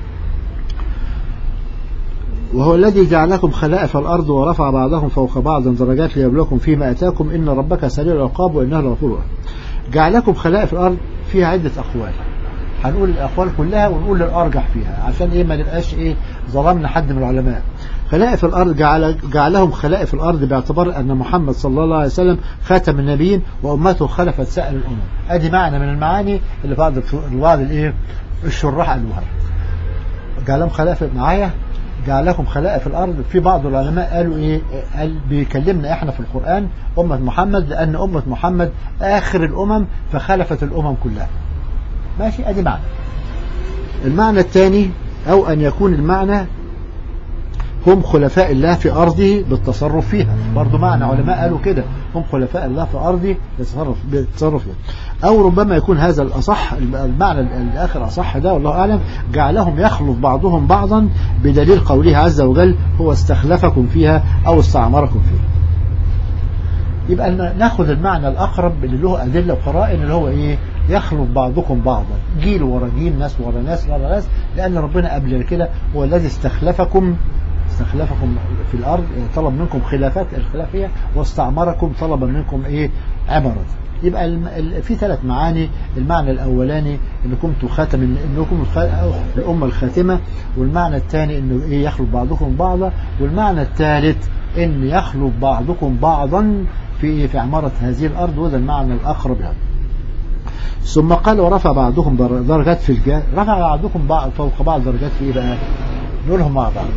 وهو الذي جعلكم خلائف الأرض ورفع بعضهم فوق بعض درجات ليبلوكم فيما أتاكم إن ربك سريع العقاب وإنه لغفور جعلكم خلائف الأرض فيها عدة أقوال هنقول الأقوال كلها ونقول الأرجح فيها عشان إيه ما نبقاش إيه ظلمنا حد من العلماء خلائف الأرض جعل جعلهم خلائف الأرض باعتبار أن محمد صلى الله عليه وسلم خاتم النبيين وأمته خلفت سائر الأمم أدي معنى من المعاني اللي بعض بعض الإيه الشراح قالوها جعلهم خلائف معايا جعلكم خلائف الأرض في بعض العلماء قالوا إيه قال بيكلمنا إحنا في القرآن أمة محمد لأن أمة محمد آخر الأمم فخلفت الأمم كلها ماشي أدي معنى المعنى الثاني أو أن يكون المعنى هم خلفاء الله في أرضه بالتصرف فيها برضو معنى علماء قالوا كده هم خلفاء الله في أرضه بالتصرف, بالتصرف فيها أو ربما يكون هذا الأصح المعنى الآخر أصح ده والله أعلم جعلهم يخلف بعضهم بعضا بدليل قوله عز وجل هو استخلفكم فيها أو استعمركم فيها يبقى ناخذ المعنى الأقرب اللي له أدلة وقرائن اللي هو إيه يخلف بعضكم بعضا جيل ورا جيل ناس ورا ناس ورا ناس لأن ربنا قبل كده هو الذي استخلفكم استخلفكم في الأرض طلب منكم خلافات الخلافية واستعمركم طلب منكم إيه عمرة يبقى في ثلاث معاني المعنى الأولاني أنكم خاتم أنكم الأمة الخاتمة والمعنى الثاني أنه إيه يخلف بعضكم بعضا والمعنى الثالث أن يخلف بعضكم بعضا في في عمارة هذه الأرض وهذا المعنى الأقرب يعني. ثم قال ورفع بعضكم درجات في الجاه رفع بعضكم بعض فوق بعض درجات في إيه بقى نقولهم مع بعض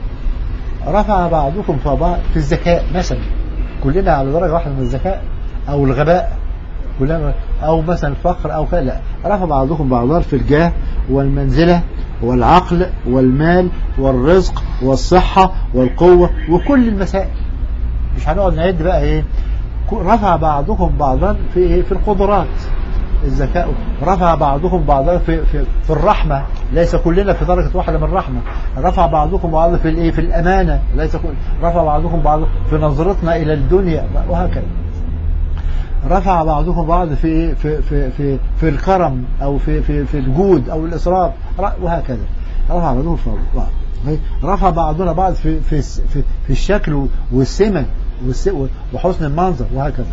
رفع بعضكم فوق بعض في الذكاء مثلا كلنا على درجة واحدة من الذكاء أو الغباء كلنا أو مثلا الفقر أو كذا لا رفع بعضكم بعضا في الجاه والمنزلة والعقل والمال والرزق والصحة والقوة وكل المسائل مش هنقعد نعد بقى ايه رفع بعضكم بعضا في إيه؟ في القدرات الذكاء رفع بعضكم بعضا في, في, في الرحمة ليس كلنا في درجة واحدة من الرحمة رفع بعضكم بعضا في الايه في الأمانة ليس كل رفع بعضكم بعضا في نظرتنا إلى الدنيا وهكذا رفع بعضكم بعض في إيه؟ في في في, في الكرم أو في في في الجود أو الإسراف وهكذا رفع بعضهم فوق بعض رفع بعضنا بعض في في في, في الشكل والسمن وحسن المنظر وهكذا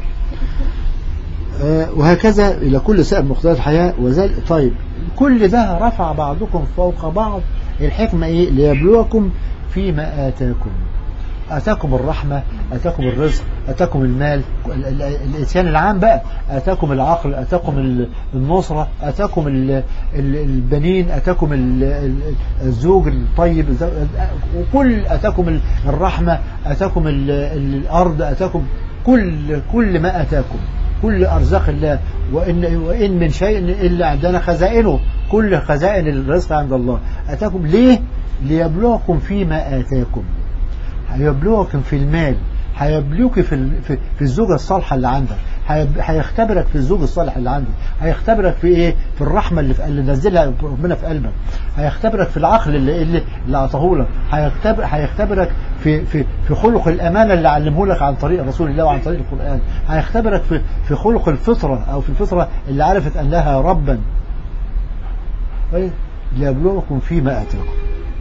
وهكذا إلى كل سائر مقتضيات الحياة وذلك طيب كل ده رفع بعضكم فوق بعض الحكمة إيه ليبلوكم فيما آتاكم أتاكم الرحمة أتاكم الرزق أتاكم المال الإتيان العام بقى أتاكم العقل أتاكم النصرة أتاكم البنين أتاكم الزوج الطيب وكل أتاكم الرحمة أتاكم الأرض أتاكم كل كل ما أتاكم كل أرزاق الله وإن, وإن من شيء إلا عندنا خزائنه كل خزائن الرزق عند الله أتاكم ليه ليبلوكم فيما آتاكم هيبلوكم في المال هيبلوك في في, في الزوجة الصالحة اللي عندك هيختبرك في الزوج الصالح اللي عندك هيختبرك في ايه في الرحمة اللي, في اللي نزلها ربنا في قلبك هيختبرك في العقل اللي اللي, اللي اعطاه لك هيختبر هيختبرك في في في خلق الامانه اللي علمه لك عن طريق رسول الله وعن طريق القران هيختبرك في في خلق الفطره او في الفطره اللي عرفت ان لها ربا طيب ليبلوكم فيما اتاكم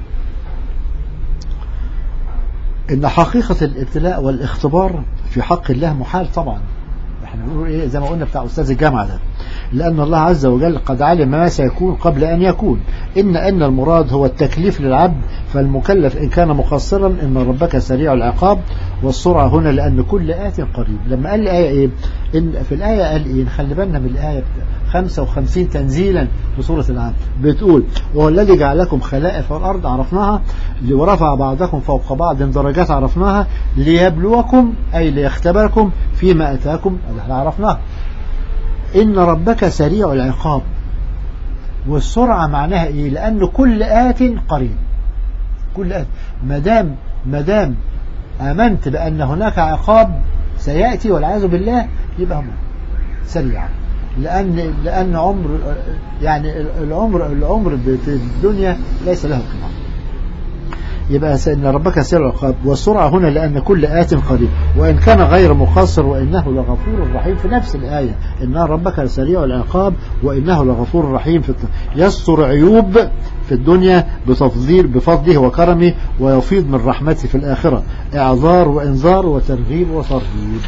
ان حقيقه الابتلاء والاختبار في حق الله محال طبعا احنا بنقول ايه زي ما قلنا بتاع استاذ الجامعه ده لان الله عز وجل قد علم ما سيكون قبل ان يكون ان ان المراد هو التكليف للعبد فالمكلف ان كان مقصرا ان ربك سريع العقاب والسرعه هنا لان كل ات قريب لما قال الايه ايه ان في الايه قال ايه خلي بالنا من الايه 55 تنزيلا في سورة العام بتقول وهو الذي جعلكم خلائف الأرض عرفناها ورفع بعضكم فوق بعض درجات عرفناها ليبلوكم أي ليختبركم فيما أتاكم احنا عرفناها إن ربك سريع العقاب والسرعة معناها إيه لأن كل آت قريب كل آت مدام مدام آمنت بأن هناك عقاب سيأتي والعياذ بالله يبقى سريع لأن لأن عمر يعني العمر العمر في الدنيا ليس له قيمة يبقى إن ربك سريع العقاب والسرعة هنا لأن كل آت قريب وإن كان غير مقصر وإنه لغفور رحيم في نفس الآية إن ربك سريع العقاب وإنه لغفور رحيم في يستر عيوب في الدنيا بتفضيل بفضله وكرمه ويفيض من رحمته في الآخرة إعذار وإنذار وترغيب وترهيب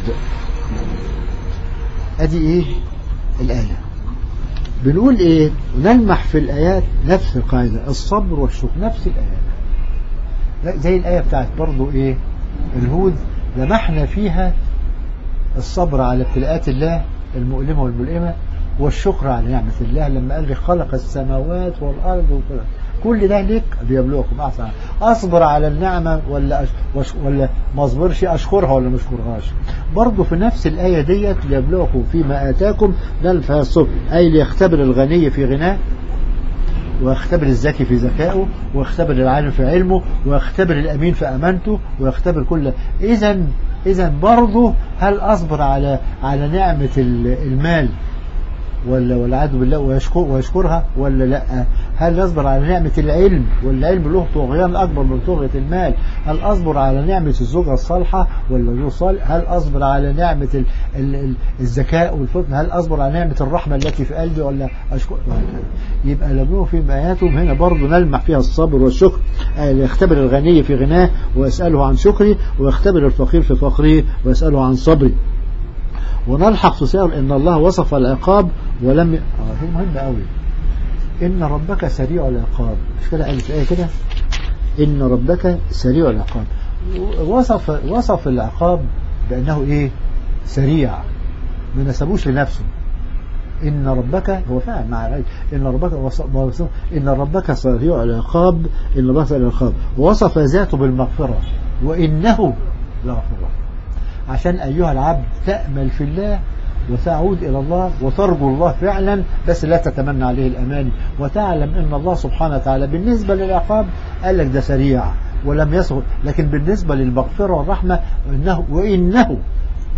أدي إيه الآية بنقول إيه نلمح في الآيات نفس القاعدة الصبر والشكر نفس الآيات زي الآية بتاعت برضو إيه الهود لمحنا فيها الصبر على ابتلاءات الله المؤلمة والملئمة والشكر على نعمة الله لما قال لي خلق السماوات والأرض وكذا كل ده ليك بيبلوكم أحسن أصبر على النعمة ولا أش... ولا ما أصبرش أشكرها ولا ما أشكرهاش برضه في نفس الآية ديت ليبلوكم فيما آتاكم ده فيها الصبر أي ليختبر الغني في غناه ويختبر الذكي في ذكائه ويختبر العالم في علمه ويختبر الأمين في أمانته ويختبر كل إذا إذا برضه هل أصبر على على نعمة المال ولا والعياذ بالله ويشكر ويشكرها ولا لا هل يصبر على نعمة العلم والعلم له طغيان أكبر من طغية المال هل أصبر على نعمة الزوجة الصالحة ولا الزوج الصالح هل أصبر على نعمة ال ال ال الذكاء والفطن هل أصبر على نعمة الرحمة التي في قلبي ولا أشكر يبقى لابنه في آياتهم هنا برضه نلمح فيها الصبر والشكر يختبر الغني في غناه ويسأله عن شكره ويختبر الفقير في فقره ويسأله عن صبره ونلحق تساؤل ان الله وصف العقاب ولم ي... اه دي مهمة قوي ان ربك سريع العقاب مش كده قال في ايه كده ان ربك سريع العقاب وصف وصف العقاب بانه ايه سريع ما نسبوش لنفسه ان ربك هو فاهم مع ان ربك وصف ان ربك سريع العقاب ان الله سريع العقاب ووصف ذاته بالمغفرة وانه لغفور رحيم عشان أيها العبد تأمل في الله وتعود إلى الله وترجو الله فعلا بس لا تتمنى عليه الأماني وتعلم أن الله سبحانه وتعالى بالنسبة للعقاب قال لك ده سريع ولم يسهل لكن بالنسبة للمغفرة والرحمة وإنه, وإنه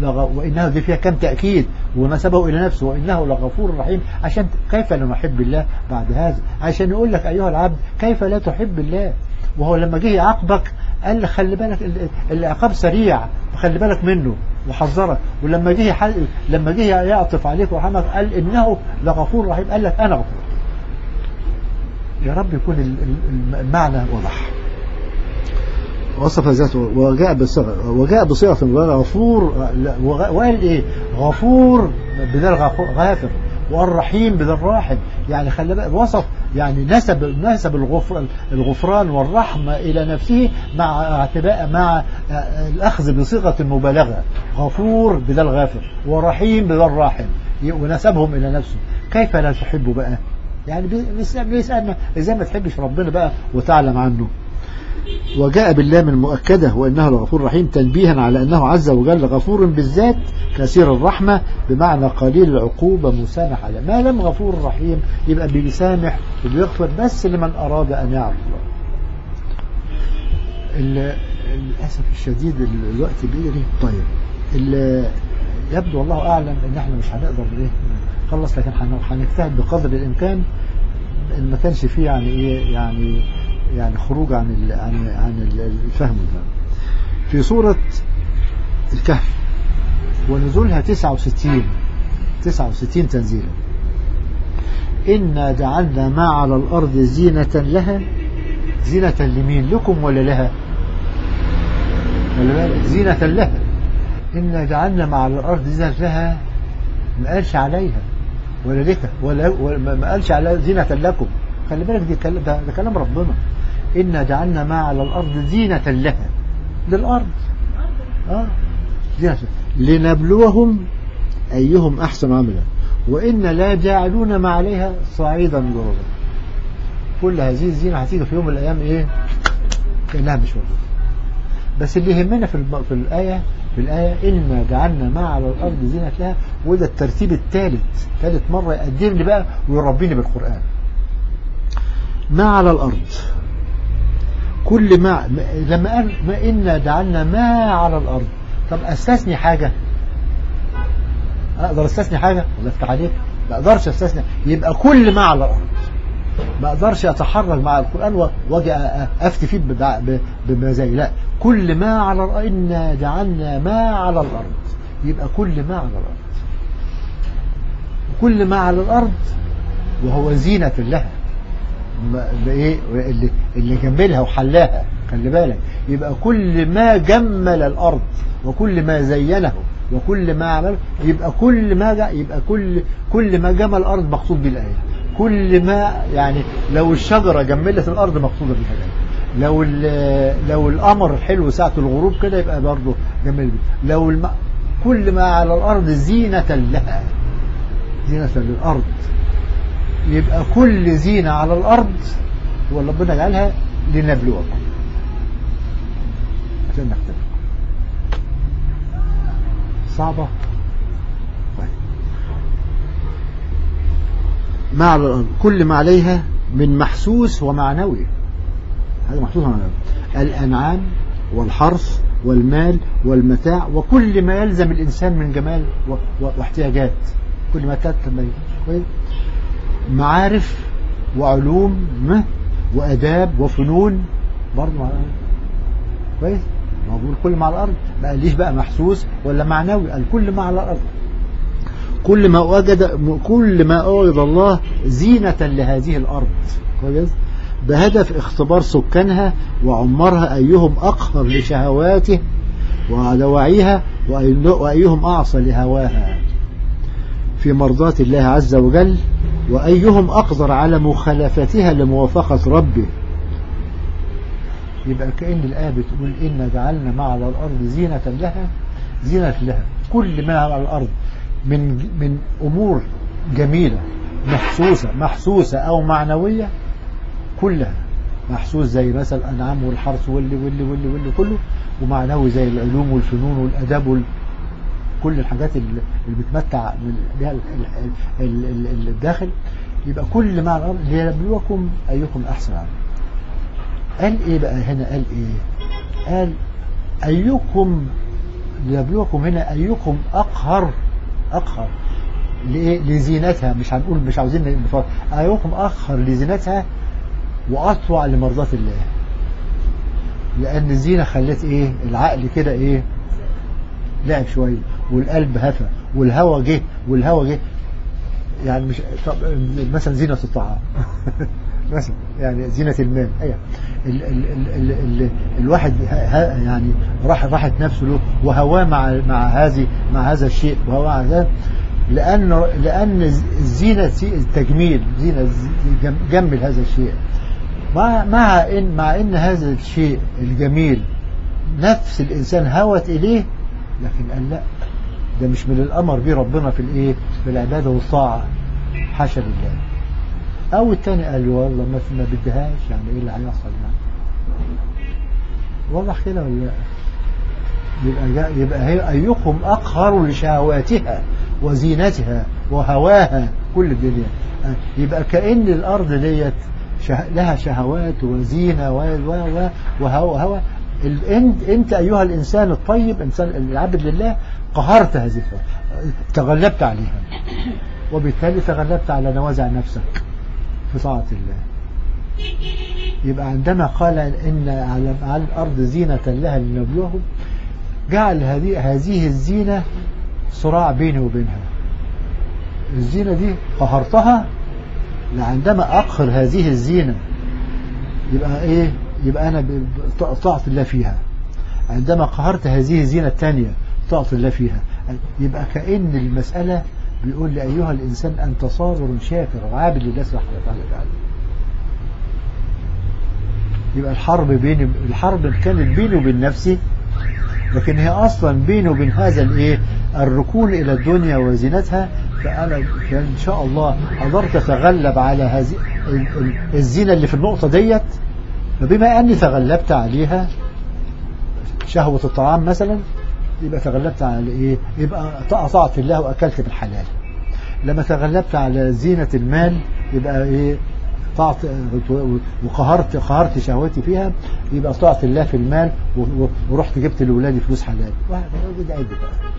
لغ... وإنه دي فيها كم تأكيد ونسبه إلى نفسه وإنه لغفور رحيم عشان كيف لا نحب الله بعد هذا عشان يقول لك أيها العبد كيف لا تحب الله وهو لما جه يعاقبك قال لك خلي بالك ال- العقاب سريع خلي بالك منه وحذرك ولما جه يح- لما جه يعطف عليك ويرحمك قال إنه لغفور رحيم قال لك أنا غفور يا رب يكون ال- ال- المعنى واضح وصف ذاته وجاء بصيغه وجاء بصيغه غفور لا، وغ- وقال ايه غفور بدل غفور غافر والرحيم بدل راحم يعني خلي بالك وصف يعني نسب نسب الغفر الغفران والرحمه الى نفسه مع اعتباء مع آه، الاخذ بصيغه المبالغه غفور بدل غافر ورحيم بدل راحم ي- ونسبهم الى نفسه كيف لا تحب بقى يعني بي- بيسأل- بيسالنا ازاي ما تحبش ربنا بقى وتعلم عنه وجاء باللام المؤكدة وإنه لغفور رحيم تنبيها على أنه عز وجل غفور بالذات كثير الرحمة بمعنى قليل العقوبة مسامح على ما لم غفور رحيم يبقى بيسامح وبيغفر بس لمن أراد أن يعرف ال- للأسف الشديد ال- الوقت بيجري طيب ال- يبدو الله أعلم إن احنا مش هنقدر إيه نخلص لكن هن- هنجتهد بقدر الإمكان إن ما كانش فيه يعني إيه يعني يعني خروج عن ال عن عن ال- الفهم ده في سورة الكهف ونزولها 69 69 تنزيلا إنا جعلنا ما على الأرض زينة لها زينة لمين لكم ولا لها ولا بالك زينة لها إنا جعلنا ما على الأرض زينة لها ما قالش عليها ولا لك ولا ولا- ما ما قالش على زينة لكم خلي بالك دي كلام ده, ده كلام ربنا إنا جعلنا ما على الأرض زينة لها للأرض آه زينة لنبلوهم أيهم أحسن عملا وإن لا جاعلون ما عليها صعيدا جرزا كل هذه الزينة هتيجي في يوم من الأيام إيه كأنها مش موجودة بس اللي يهمنا في الب... في الآية في الآية إنا جعلنا ما على الأرض زينة لها وده الترتيب الثالث ثالث مرة يقدم لي بقى ويربيني بالقرآن ما على الأرض كل ما لما قال ما إنا جعلنا ما على الأرض طب أستثني حاجة أقدر أستثني حاجة الله يفتح عليك ما أقدرش أستثني يبقى كل ما على الأرض ما أقدرش أتحرك مع القرآن و- وأجي أ- أفتي فيه ببع- ب- بمزاج لا كل ما على الأرض إنا جعلنا ما على الأرض يبقى كل ما على الأرض كل ما على الأرض وهو زينة لها ما- ايه اللي اللي جملها وحلاها خلي بالك يبقى كل ما جمل الارض وكل ما زينه وكل ما عمل يبقى كل ما جا- يبقى كل كل ما جمل الارض مقصود بالايه كل ما يعني لو الشجره جملت الارض مقصوده بها الايه لو ال- لو القمر حلو ساعه الغروب كده يبقى برضه جميل بيه. لو الم... كل ما على الارض زينه لها زينه للارض يبقى كل زينة على الأرض هو اللي ربنا جعلها لنبلوكم عشان نختبر صعبة طيب ما على الأرض كل ما عليها من محسوس ومعنوي هذا محسوس ومعنوي الأنعام والحرث والمال والمتاع وكل ما يلزم الإنسان من جمال و- و- واحتياجات كل ما تتم كويس معارف وعلوم م- واداب وفنون برضه مع كويس ما هو بيقول كل ما على الارض ما قاليش بقى محسوس ولا معنوي قال كل ما على الارض كل ما وجد كل ما اوجد الله زينة لهذه الارض كويس بهدف اختبار سكانها وعمرها ايهم اقهر لشهواته ودواعيها وأي- وايهم اعصى لهواها في مرضاة الله عز وجل وأيهم أقدر على مخالفتها لموافقة ربه يبقى كأن الآية بتقول إن جعلنا ما على الأرض زينة لها زينة لها كل ما على الأرض من من أمور جميلة محسوسة محسوسة أو معنوية كلها محسوس زي مثلا الأنعام والحرث واللي واللي واللي واللي كله ومعنوي زي العلوم والفنون والأداب وال كل الحاجات اللي اللي بتمتع من بها ال- ال- ال- ال- الداخل يبقى كل ما على الأرض ليبلوكم أيكم أحسن عمل قال إيه بقى هنا قال إيه قال أيكم ليبلوكم هنا أيكم أقهر أقهر لإيه؟ لزينتها مش هنقول مش عاوزين نفرق أيكم أقهر لزينتها وأطوع لمرضاة الله لأن الزينة خلت إيه العقل كده إيه لعب شوية والقلب هفى والهوى جه والهوى جه يعني مش طب مثلا زينة الطعام مثلا يعني زينة المال أيوة ال ال ال ال ال الواحد ها يعني راح راحت نفسه له وهواه مع مع هذه مع هذا الشيء وهو مع هذا لأنه لأن الزينة التجميل زينة جمل هذا الشيء مع مع إن مع إن هذا الشيء الجميل نفس الإنسان هوت إليه لكن قال لا ده مش من الأمر به ربنا في الإيه في العبادة والطاعة حاشا لله أو التاني قال له والله ما ما بدهاش يعني إيه اللي هيحصل يعني واضح كده ولا لا يبقى يبقى هي أيكم أقهر لشهواتها وزينتها وهواها كل الدنيا يبقى كأن الأرض ديت شه... لها شهوات وزينة و و وهوى هوى انت انت ايها الانسان الطيب انسان العبد لله قهرت هذه الفرق. تغلبت عليها وبالتالي تغلبت على نوازع نفسك في طاعة الله يبقى عندما قال ان على على الارض زينة لها لنبلوهم جعل هذه هذه الزينة صراع بيني وبينها الزينة دي قهرتها عندما أقهر هذه الزينة يبقى إيه يبقى أنا طاعة الله فيها عندما قهرت هذه الزينة الثانية طاعة الله فيها يبقى كأن المسألة بيقول لي أيها الإنسان أنت صابر شاكر عابد لله سبحانه وتعالى يبقى الحرب بيني الحرب كانت بيني وبين نفسي لكن هي أصلا بيني وبين هذا الإيه الركون إلى الدنيا وزينتها فأنا إن شاء الله قدرت أتغلب على هذه الزينة اللي في النقطة ديت فبما أني تغلبت عليها شهوة الطعام مثلا يبقى تغلبت على إيه يبقى أطعت الله وأكلت بالحلال لما تغلبت على زينة المال يبقى إيه طاعت وقهرت قهرت شهوتي فيها يبقى طاعت الله في المال ورحت جبت لاولادي فلوس حلال وده عيب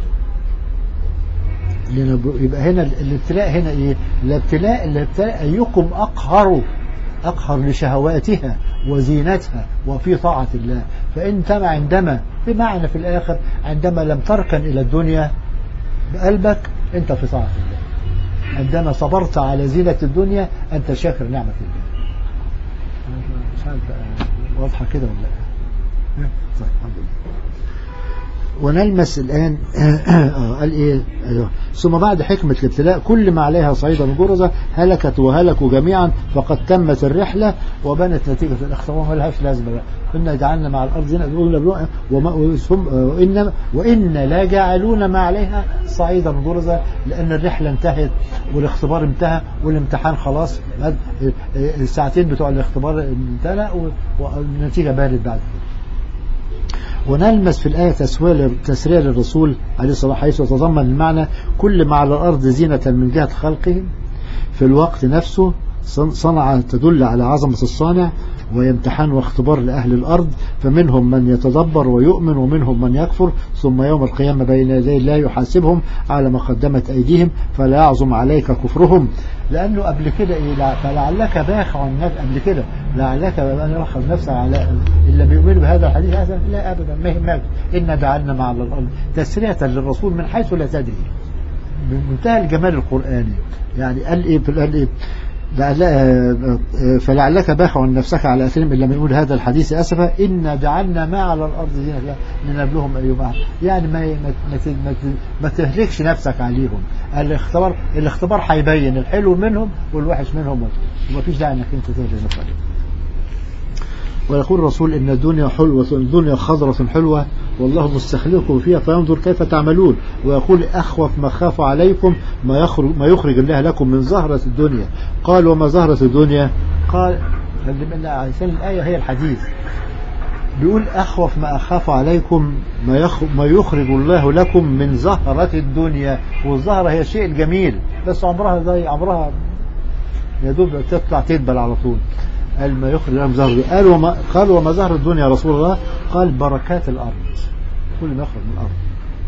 يبقى هنا الابتلاء هنا ايه الابتلاء الابتلاء ايكم اقهر اقهر لشهواتها وزينتها وفي طاعة الله فانت عندما بمعنى في الاخر عندما لم تركن الى الدنيا بقلبك انت في طاعة الله عندما صبرت على زينة الدنيا أنت شاكر نعمة الله مش عارف واضحة كده ولا لا طيب الحمد لله ونلمس الآن قال إيه أيوه. ثم بعد حكمة الابتلاء كل ما عليها صعيدا جرزة هلكت وهلكوا جميعا فقد تمت الرحلة وبنت نتيجة الاختبار ما لهاش لازمة بقى إنا جعلنا مع الأرض زينة وإن وإن لا جعلون ما عليها صعيدا جرزة لأن الرحلة انتهت والاختبار انتهى والامتحان خلاص الساعتين بتوع الاختبار انتهى والنتيجة بانت بعد كده ونلمس في الآية تسرية للرسول عليه الصلاة والسلام حيث يتضمن المعنى كل ما على الأرض زينة من جهة خلقهم في الوقت نفسه صنع تدل على عظمة الصانع ويمتحن واختبار لأهل الأرض فمنهم من يتدبر ويؤمن ومنهم من يكفر ثم يوم القيامة بين يدي الله يحاسبهم على ما قدمت أيديهم فلا يعظم عليك كفرهم لأنه قبل كده إيه فلعلك باخع النفس قبل كده لعلك باخع نفسك على اللي بيؤمن بهذا الحديث هذا لا أبدا ما يهمك إن جعلنا مع الأرض تسرية للرسول من حيث لا تدري بمنتهى الجمال القرآني يعني قال إيه قال إيه فلعلك باخع نفسك على أثرهم إن لم يقول هذا الحديث أسفا إن جعلنا ما على الأرض زينة لنبلوهم أيهم يعني ما ما ما تهلكش نفسك عليهم الاختبار الاختبار هيبين الحلو منهم والوحش منهم وما فيش داعي انك انت تهلك نفسك عليهم ويقول الرسول إن الدنيا حلوة الدنيا خضرة حلوة والله مستخلفكم فيها فينظر كيف تعملون ويقول أخوف ما خاف عليكم ما يخرج, ما يخرج الله لكم من زهرة الدنيا قال وما زهرة الدنيا قال عشان الآية هي الحديث بيقول أخوف ما أخاف عليكم ما, يخ... ما يخرج الله لكم من زهرة الدنيا والزهرة هي الشيء الجميل بس عمرها زي عمرها يا دوب تطلع تدبل على طول قال ما يخرج لهم زهر قال وما قال وما زهر الدنيا يا رسول الله قال بركات الأرض كل ما يخرج من الأرض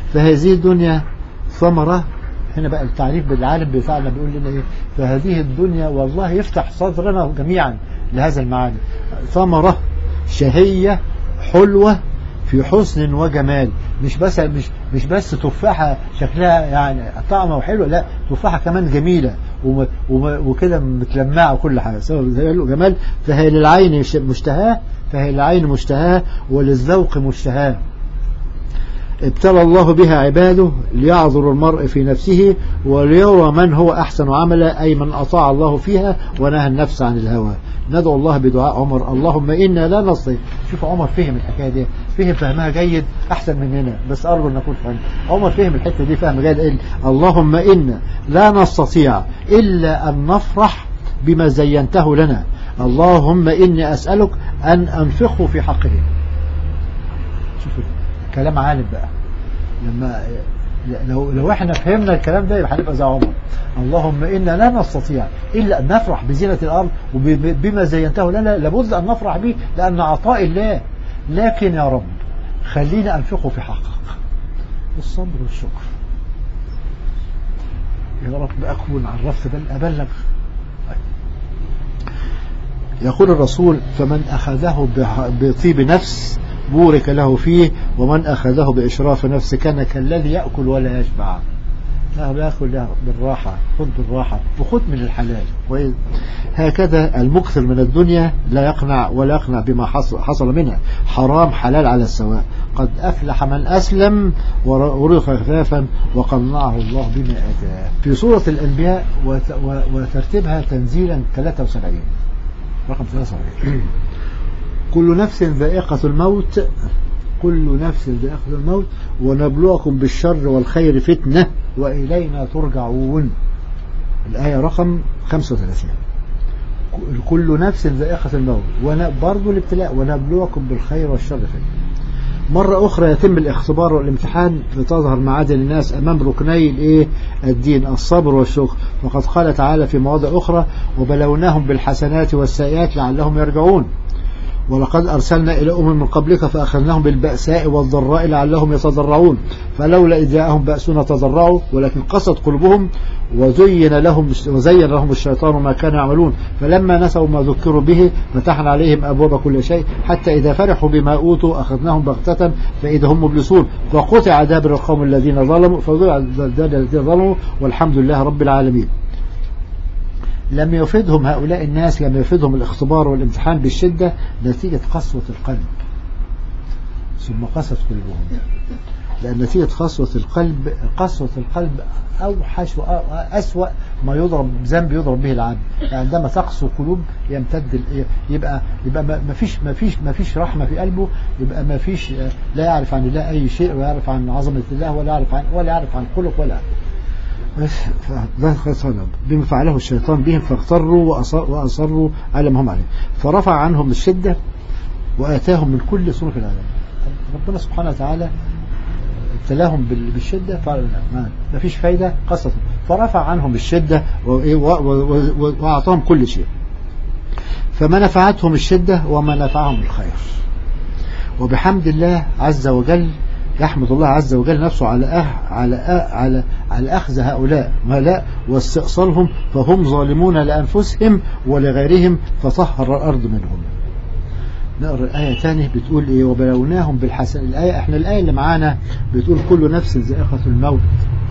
فهذه الدنيا ثمرة هنا بقى التعريف بالعالم بتاعنا بيقول لنا ايه فهذه الدنيا والله يفتح صدرنا جميعا لهذا المعاني ثمرة شهية حلوة في حسن وجمال مش بس مش مش بس تفاحة شكلها يعني طعمها وحلوة لا تفاحة كمان جميلة وم- وم- وكده متلمعة وكل حاجة سواء جمال فهي للعين مشتهاة فهي للعين مشتهاة وللذوق مشتهاة ابتلى الله بها عباده ليعذر المرء في نفسه وليرى من هو أحسن عملا أي من أطاع الله فيها ونهى النفس عن الهوى ندعو الله بدعاء عمر اللهم إنا لا نستطيع شوف عمر فهم الحكاية دي فهم فهمها جيد أحسن مننا بس أرجو أن نكون فهم عمر فهم الحتة دي فهم جيد قال اللهم إنا لا نستطيع إلا أن نفرح بما زينته لنا اللهم إني أسألك أن أنفقه في حقه شوف كلام عالم بقى لما لو لو احنا فهمنا الكلام ده يبقى هنبقى زي عمر اللهم انا لا نستطيع الا ان نفرح بزينه الارض وبما زينته لنا لابد ان نفرح به لان عطاء الله لكن يا رب خلينا انفقه في حقك الصبر والشكر يا رب اكون عرفت بل ابلغ يقول الرسول فمن أخذه بطيب نفس بورك له فيه ومن أخذه بإشراف نفس كان كالذي يأكل ولا يشبع لا بياكل لا بالراحة خذ بالراحة وخذ من الحلال وإذ هكذا المكثر من الدنيا لا يقنع ولا يقنع بما حصل, حصل منها حرام حلال على السواء قد أفلح من أسلم ورغ خفافا وقنعه الله بما أتاه في سورة الأنبياء وت- و- وترتيبها تنزيلا 73 رقم 73 كل نفس ذائقة الموت كل نفس ذائقة الموت ونبلوكم بالشر والخير فتنة وإلينا ترجعون الآية رقم 35 كل نفس ذائقة الموت وبرضه الابتلاء ونبلوكم بالخير والشر فتنة مرة أخرى يتم الاختبار والامتحان لتظهر معادن الناس أمام ركني الإيه الدين الصبر والشكر وقد قال تعالى في مواضع أخرى وبلوناهم بالحسنات والسيئات لعلهم يرجعون ولقد أرسلنا إلى أمم من قبلك فأخذناهم بالبأساء والضراء لعلهم يتضرعون فلولا إذ جاءهم بأسنا تضرعوا ولكن قست قلوبهم وزين لهم وزين لهم الشيطان ما كانوا يعملون فلما نسوا ما ذكروا به فتحنا عليهم أبواب كل شيء حتى إذا فرحوا بما أوتوا أخذناهم بغتة فإذا هم مبلسون وقطع دابر القوم الذين ظلموا فضيع دابر الذين ظلموا والحمد لله رب العالمين لم يفيدهم هؤلاء الناس لم يفيدهم الاختبار والامتحان بالشدة نتيجة قسوة القلب ثم قست قلوبهم لأن نتيجة قسوة القلب قسوة القلب أوحش وأسوأ ما يضرب ذنب يضرب به العبد يعني عندما تقسو قلوب يمتد ال- يبقى يبقى ما ما فيش ما فيش ما فيش رحمة في قلبه يبقى ما فيش لا يعرف عن الله أي شيء ولا يعرف عن عظمة الله ولا يعرف عن ولا يعرف عن خلق ولا بس فده خسر بما فعله الشيطان بهم فاغتروا وأصر- وأصروا على ما هم عليه فرفع عنهم الشدة وآتاهم من كل سنة في العالم ربنا سبحانه وتعالى ابتلاهم بال- بالشدة فعلا ما فيش فايدة قصة فرفع عنهم الشدة و- و- و- وأعطاهم كل شيء فما نفعتهم الشدة وما نفعهم الخير وبحمد الله عز وجل يحمد الله عز وجل نفسه على أه على أه على على أخذ هؤلاء هؤلاء واستئصالهم فهم ظالمون لأنفسهم ولغيرهم فطهر الأرض منهم نقرأ الآية تاني بتقول إيه وبلوناهم بالحسن الآية إحنا الآية اللي معانا بتقول كل نفس ذائقة الموت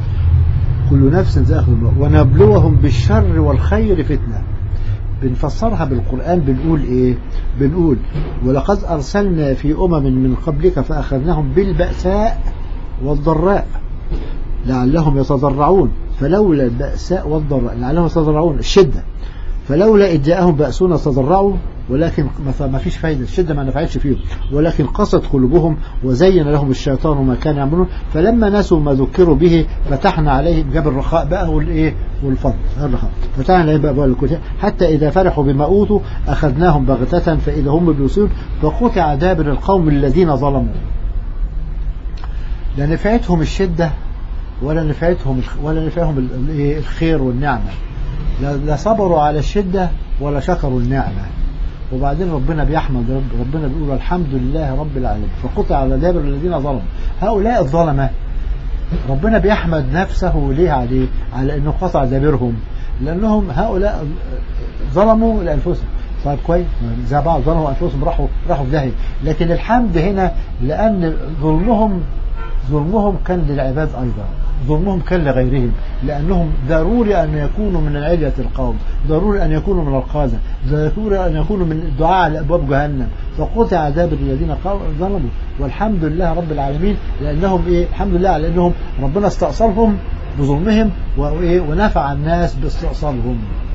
كل نفس ذائقة الموت ونبلوهم بالشر والخير فتنة بنفسرها بالقرآن بنقول إيه بنقول ولقد أرسلنا في أمم من قبلك فأخذناهم بالبأساء والضراء لعلهم يتضرعون فلولا البأساء والضراء لعلهم يتضرعون الشدة فلولا إذ جاءهم بأسنا تضرعوا ولكن ما ما فيش فايدة الشدة ما نفعتش فيهم ولكن قست قلوبهم وزين لهم الشيطان ما كان يعملون فلما نسوا ما ذكروا به فتحنا عليهم جاب الرخاء بقى والايه والفضل الرخاء فتحنا عليهم بقى أبواب الكتاب حتى إذا فرحوا بما أوتوا أخذناهم بغتة فإذا هم مبلسون فقطع دابر القوم الذين ظلموا لا نفعتهم الشدة ولا نفعتهم ولا نفعهم ال- الإيه؟ الخير والنعمة لا لا صبروا على الشدة ولا شكروا النعمة وبعدين ربنا بيحمد رب ربنا بيقول الحمد لله رب العالمين فقطع على دابر الذين ظلموا هؤلاء الظلمة ربنا بيحمد نفسه ليه عليه على انه قطع دابرهم لانهم هؤلاء ظلموا لانفسهم طيب كويس زي بعض ظلموا انفسهم راحوا راحوا في داهيه لكن الحمد هنا لان ظلمهم ظلمهم كان للعباد ايضا ظلمهم كان لغيرهم لأنهم ضروري أن يكونوا من علية القوم ضروري أن يكونوا من القادة ضروري أن يكونوا من الدعاء على أبواب جهنم فقطع دابر الذين ظلموا والحمد لله رب العالمين لأنهم إيه الحمد لله على أنهم ربنا استأصلهم بظلمهم وإيه ونفع الناس باستئصالهم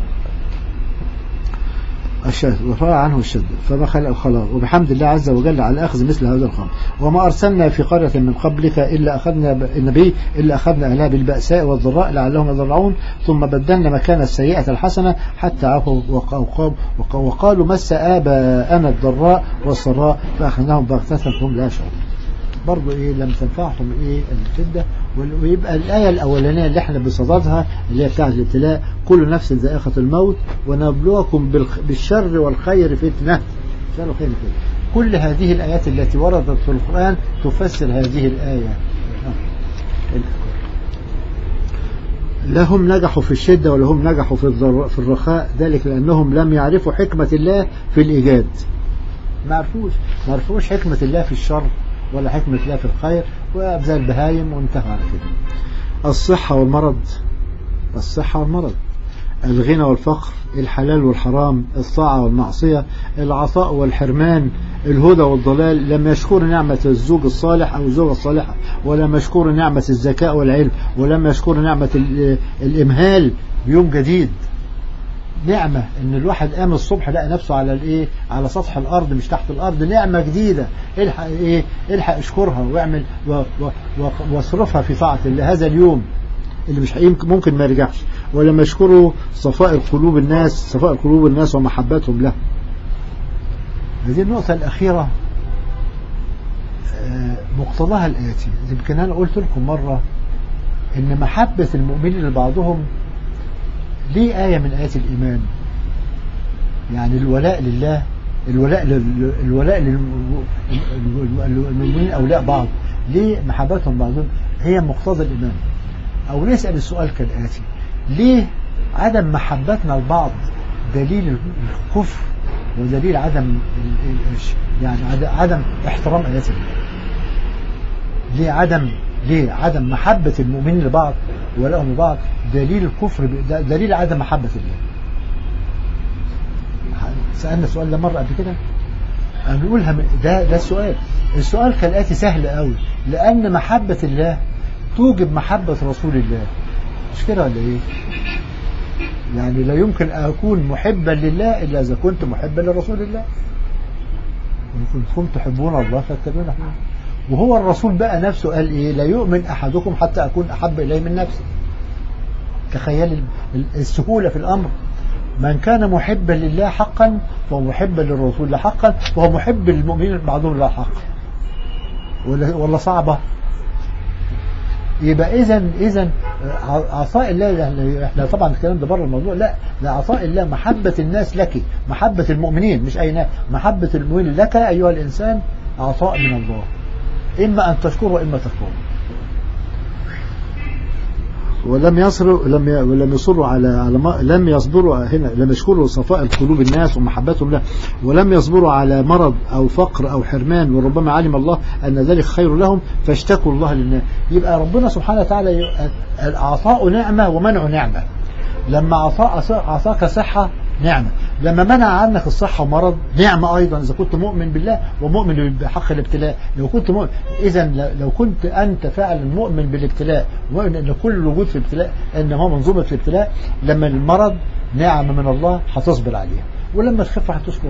الشاذ ورفع عنه الشد فما خلق خلاص وبحمد الله عز وجل على أخذ مثل هذا الخمر وما أرسلنا في قرية من قبلك إلا أخذنا النبي إلا أخذنا أهلها بالبأساء والضراء لعلهم يضرعون ثم بدلنا مكان السيئة الحسنة حتى عفوا وقالوا مس آباءنا الضراء والسراء فأخذناهم بغتة فهم لا يشعرون برضو ايه لم تنفعهم ايه الشدة ويبقى الآية الأولانية اللي احنا بصددها اللي هي بتاعت الابتلاء كل نفس ذائقة الموت ونبلوكم بالشر والخير فتنة شر وخير فتنة كل هذه الآيات التي وردت في القرآن تفسر هذه الآية لهم نجحوا في الشدة ولهم نجحوا في, في الرخاء ذلك لأنهم لم يعرفوا حكمة الله في الإيجاد ما عرفوش ما عرفوش حكمة الله في الشر ولا حكمة الله في الخير وأبزال البهايم وانتهى على كده الصحة والمرض الصحة والمرض الغنى والفقر الحلال والحرام الطاعة والمعصية العطاء والحرمان الهدى والضلال لم يشكر نعمة الزوج الصالح أو الزوجة الصالحة ولم يشكر نعمة الذكاء والعلم ولم يشكر نعمة الإمهال بيوم جديد نعمة ان الواحد قام الصبح لقى نفسه على الايه على سطح الارض مش تحت الارض نعمة جديدة الحق ايه الحق اشكرها واعمل واصرفها في طاعة الله هذا اليوم اللي مش ممكن ما يرجعش ولما يشكروا صفاء قلوب الناس صفاء قلوب الناس ومحبتهم له هذه النقطة الأخيرة مقتضاها الآتي يمكن أنا قلت لكم مرة إن محبة المؤمنين لبعضهم ليه آية من آيات الإيمان يعني الولاء لله الولاء لل... الولاء للمؤمنين أولاء بعض ليه محبتهم بعضهم هي مقتضى الإيمان أو نسأل السؤال كالآتي ليه عدم محبتنا لبعض دليل الكفر ودليل عدم يعني عدم احترام آيات الله ليه عدم ليه عدم محبة المؤمنين لبعض ولهم لبعض دليل الكفر دليل عدم محبة الله سألنا السؤال ده مرة قبل كده هنقولها ده ده السؤال السؤال كالآتي سهل قوي لأن محبة الله توجب محبة رسول الله مش كده ولا ايه يعني لا يمكن أكون محبا لله إلا إذا كنت محبا لرسول الله إن كنتم تحبون الله فاتبعون وهو الرسول بقى نفسه قال إيه لا يؤمن أحدكم حتى أكون أحب إليه من نفسي تخيل السهولة في الأمر من كان محبا لله حقا فهو محبا للرسول حقا وهو محب للمؤمنين بعضهم لا حقا ولا صعبة يبقى اذا اذا عطاء الله يعني احنا طبعا الكلام ده بره الموضوع لا ده عطاء الله محبة الناس لك محبة المؤمنين مش اي ناس محبة المؤمنين لك ايها الانسان عطاء من الله اما ان تشكر واما تكفر ولم يصروا لم ولم يصروا على على ما لم يصبروا هنا لم يشكروا صفاء القلوب الناس ومحبتهم له ولم يصبروا على مرض او فقر او حرمان وربما علم الله ان ذلك خير لهم فاشتكوا الله للناس يبقى ربنا سبحانه وتعالى اعطاء نعمه ومنع نعمه لما اعطاك صحه نعمة لما منع عنك الصحة ومرض نعمة أيضا إذا كنت مؤمن بالله ومؤمن بحق الابتلاء لو كنت مؤمن إذا لو كنت أنت فعلا مؤمن بالابتلاء ومؤمن أن كل الوجود في الابتلاء أن هو منظومة الابتلاء لما المرض نعمة من الله هتصبر عليها ولما تخف هتشكر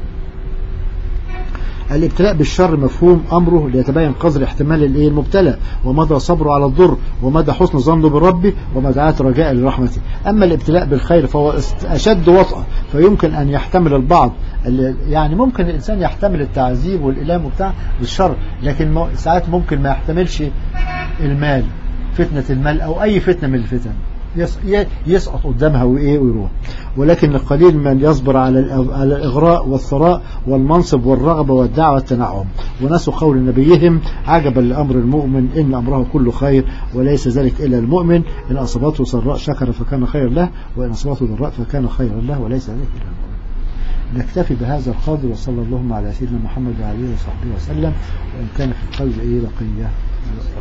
الابتلاء بالشر مفهوم أمره ليتبين قدر احتمال الايه المبتلى ومدى صبره على الضر ومدى حسن ظنه بالرب ومدى رجاء لرحمته أما الابتلاء بالخير فهو أشد وطأة فيمكن أن يحتمل البعض يعني ممكن الإنسان يحتمل التعذيب والإلام وبتاع بالشر لكن ساعات ممكن ما يحتملش المال فتنة المال أو أي فتنة من الفتن يس- ي- يسقط قدامها وإيه ويروح ولكن القليل من يصبر على الأغ- على الإغراء والثراء والمنصب والرغبة والدعوة والتنعم ونسوا قول نبيهم عجبا لأمر المؤمن إن أمره كله خير وليس ذلك إلا المؤمن إن أصابته سراء شكر فكان خير له وإن أصابته ضراء فكان خيرا له وليس ذلك إلا المؤمن نكتفي بهذا القدر وصلى اللهم على سيدنا محمد وعلى اله وصحبه وسلم وإن كان في القلب إيه بقية